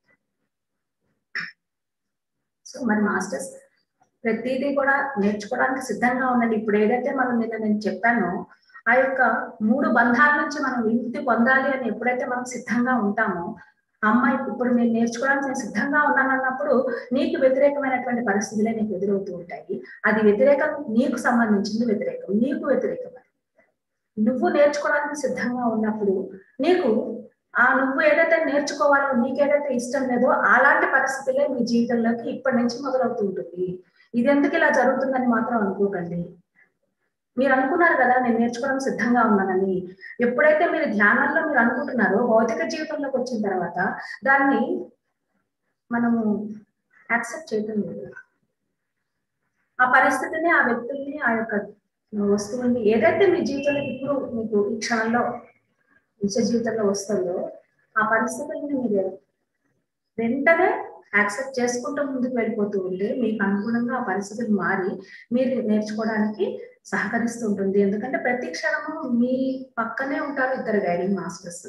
సో మరి మాస్టర్స్ ప్రతిదీ కూడా నేర్చుకోవడానికి సిద్ధంగా ఉండండి ఇప్పుడు ఏదైతే మనం నిన్న నేను చెప్పానో ఆ యొక్క మూడు బంధాల నుంచి మనం విముక్తి పొందాలి అని ఎప్పుడైతే మనం సిద్ధంగా ఉంటామో అమ్మాయి ఇప్పుడు నేను నేర్చుకోవడానికి నేను సిద్ధంగా ఉన్నాను అన్నప్పుడు నీకు వ్యతిరేకమైనటువంటి పరిస్థితులే నీకు ఎదురవుతూ ఉంటాయి అది వ్యతిరేకం నీకు సంబంధించింది వ్యతిరేకం నీకు వ్యతిరేకం నువ్వు నేర్చుకోవడానికి సిద్ధంగా ఉన్నప్పుడు నీకు ఆ నువ్వు ఏదైతే నేర్చుకోవాలో నీకేదైతే ఇష్టం లేదో అలాంటి పరిస్థితులే మీ జీవితంలోకి ఇప్పటి నుంచి మొదలవుతూ ఉంటుంది ఇది ఎందుకు ఇలా జరుగుతుందని మాత్రం అనుకోకండి మీరు అనుకున్నారు కదా నేను నేర్చుకోవడం సిద్ధంగా ఉన్నానని ఎప్పుడైతే మీరు ధ్యానంలో మీరు అనుకుంటున్నారో భౌతిక జీవితంలోకి వచ్చిన తర్వాత దాన్ని మనము యాక్సెప్ట్ చేయటం లేదు ఆ పరిస్థితిని ఆ వ్యక్తుల్ని ఆ యొక్క వస్తువుల్ని ఏదైతే మీ జీవితంలో ఇప్పుడు మీకు ఈ క్షణంలో నిజ జీవితంలో వస్తుందో ఆ పరిస్థితుల్ని మీరు వెంటనే యాక్సెప్ట్ చేసుకుంటూ ముందుకు వెళ్ళిపోతూ ఉంటే మీకు అనుగుణంగా ఆ పరిస్థితులు మారి మీరు నేర్చుకోవడానికి సహకరిస్తూ ఉంటుంది ఎందుకంటే ప్రతి క్షణము మీ పక్కనే ఉంటారు ఇద్దరు గైడింగ్ మాస్టర్స్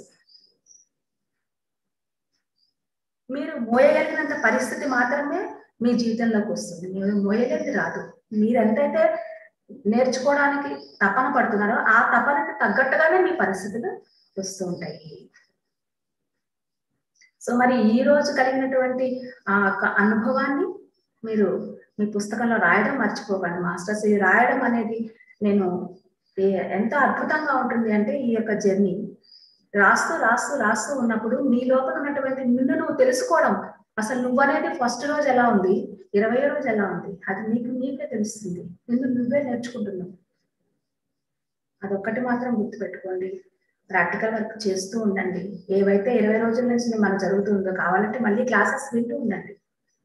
మీరు మోయగలిగినంత పరిస్థితి మాత్రమే మీ జీవితంలోకి వస్తుంది మీరు మోయగలిగి రాదు మీరు ఎంతైతే నేర్చుకోవడానికి తపన పడుతున్నారో ఆ తపనకి తగ్గట్టుగానే మీ పరిస్థితులు వస్తూ ఉంటాయి సో మరి ఈ రోజు కలిగినటువంటి ఆ యొక్క అనుభవాన్ని మీరు మీ పుస్తకంలో రాయడం మర్చిపోకండి మాస్టర్స్ ఇది రాయడం అనేది నేను ఏ- ఎంత అద్భుతంగా ఉంటుంది అంటే ఈ యొక్క జర్నీ రాస్తూ రాస్తూ రాస్తూ ఉన్నప్పుడు నీ లోపల ఉన్నటువంటి నిన్ను నువ్వు తెలుసుకోవడం అసలు నువ్వు అనేది ఫస్ట్ రోజు ఎలా ఉంది ఇరవై రోజు ఎలా ఉంది అది నీకు నీకే తెలుస్తుంది నిన్ను నువ్వే నేర్చుకుంటున్నావు అదొక్కటి మాత్రం గుర్తుపెట్టుకోండి ప్రాక్టికల్ వర్క్ చేస్తూ ఉండండి ఏవైతే ఇరవై రోజుల నుంచి మన జరుగుతుందో కావాలంటే మళ్ళీ క్లాసెస్ వింటూ ఉండండి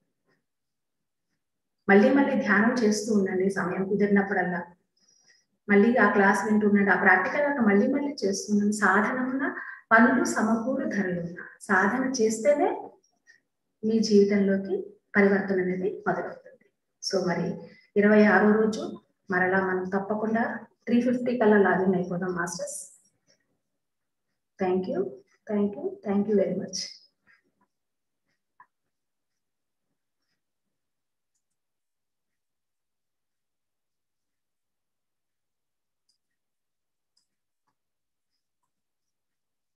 మళ్ళీ మళ్ళీ ధ్యానం చేస్తూ ఉండండి సమయం కుదిరినప్పుడల్లా మళ్ళీ ఆ క్లాస్ వింటూ ఉండండి ఆ ప్రాక్టికల్ వర్క్ మళ్ళీ మళ్ళీ చేస్తూ ఉండండి సాధనమున పనులు సమకూరు ధరలు సాధన చేస్తేనే మీ జీవితంలోకి పరివర్తన అనేది మొదలవుతుంది సో మరి ఇరవై ఆరో రోజు మరలా మనం తప్పకుండా త్రీ ఫిఫ్టీ కల్లా లాగిన్ అయిపోదాం masters thank you thank you thank you very much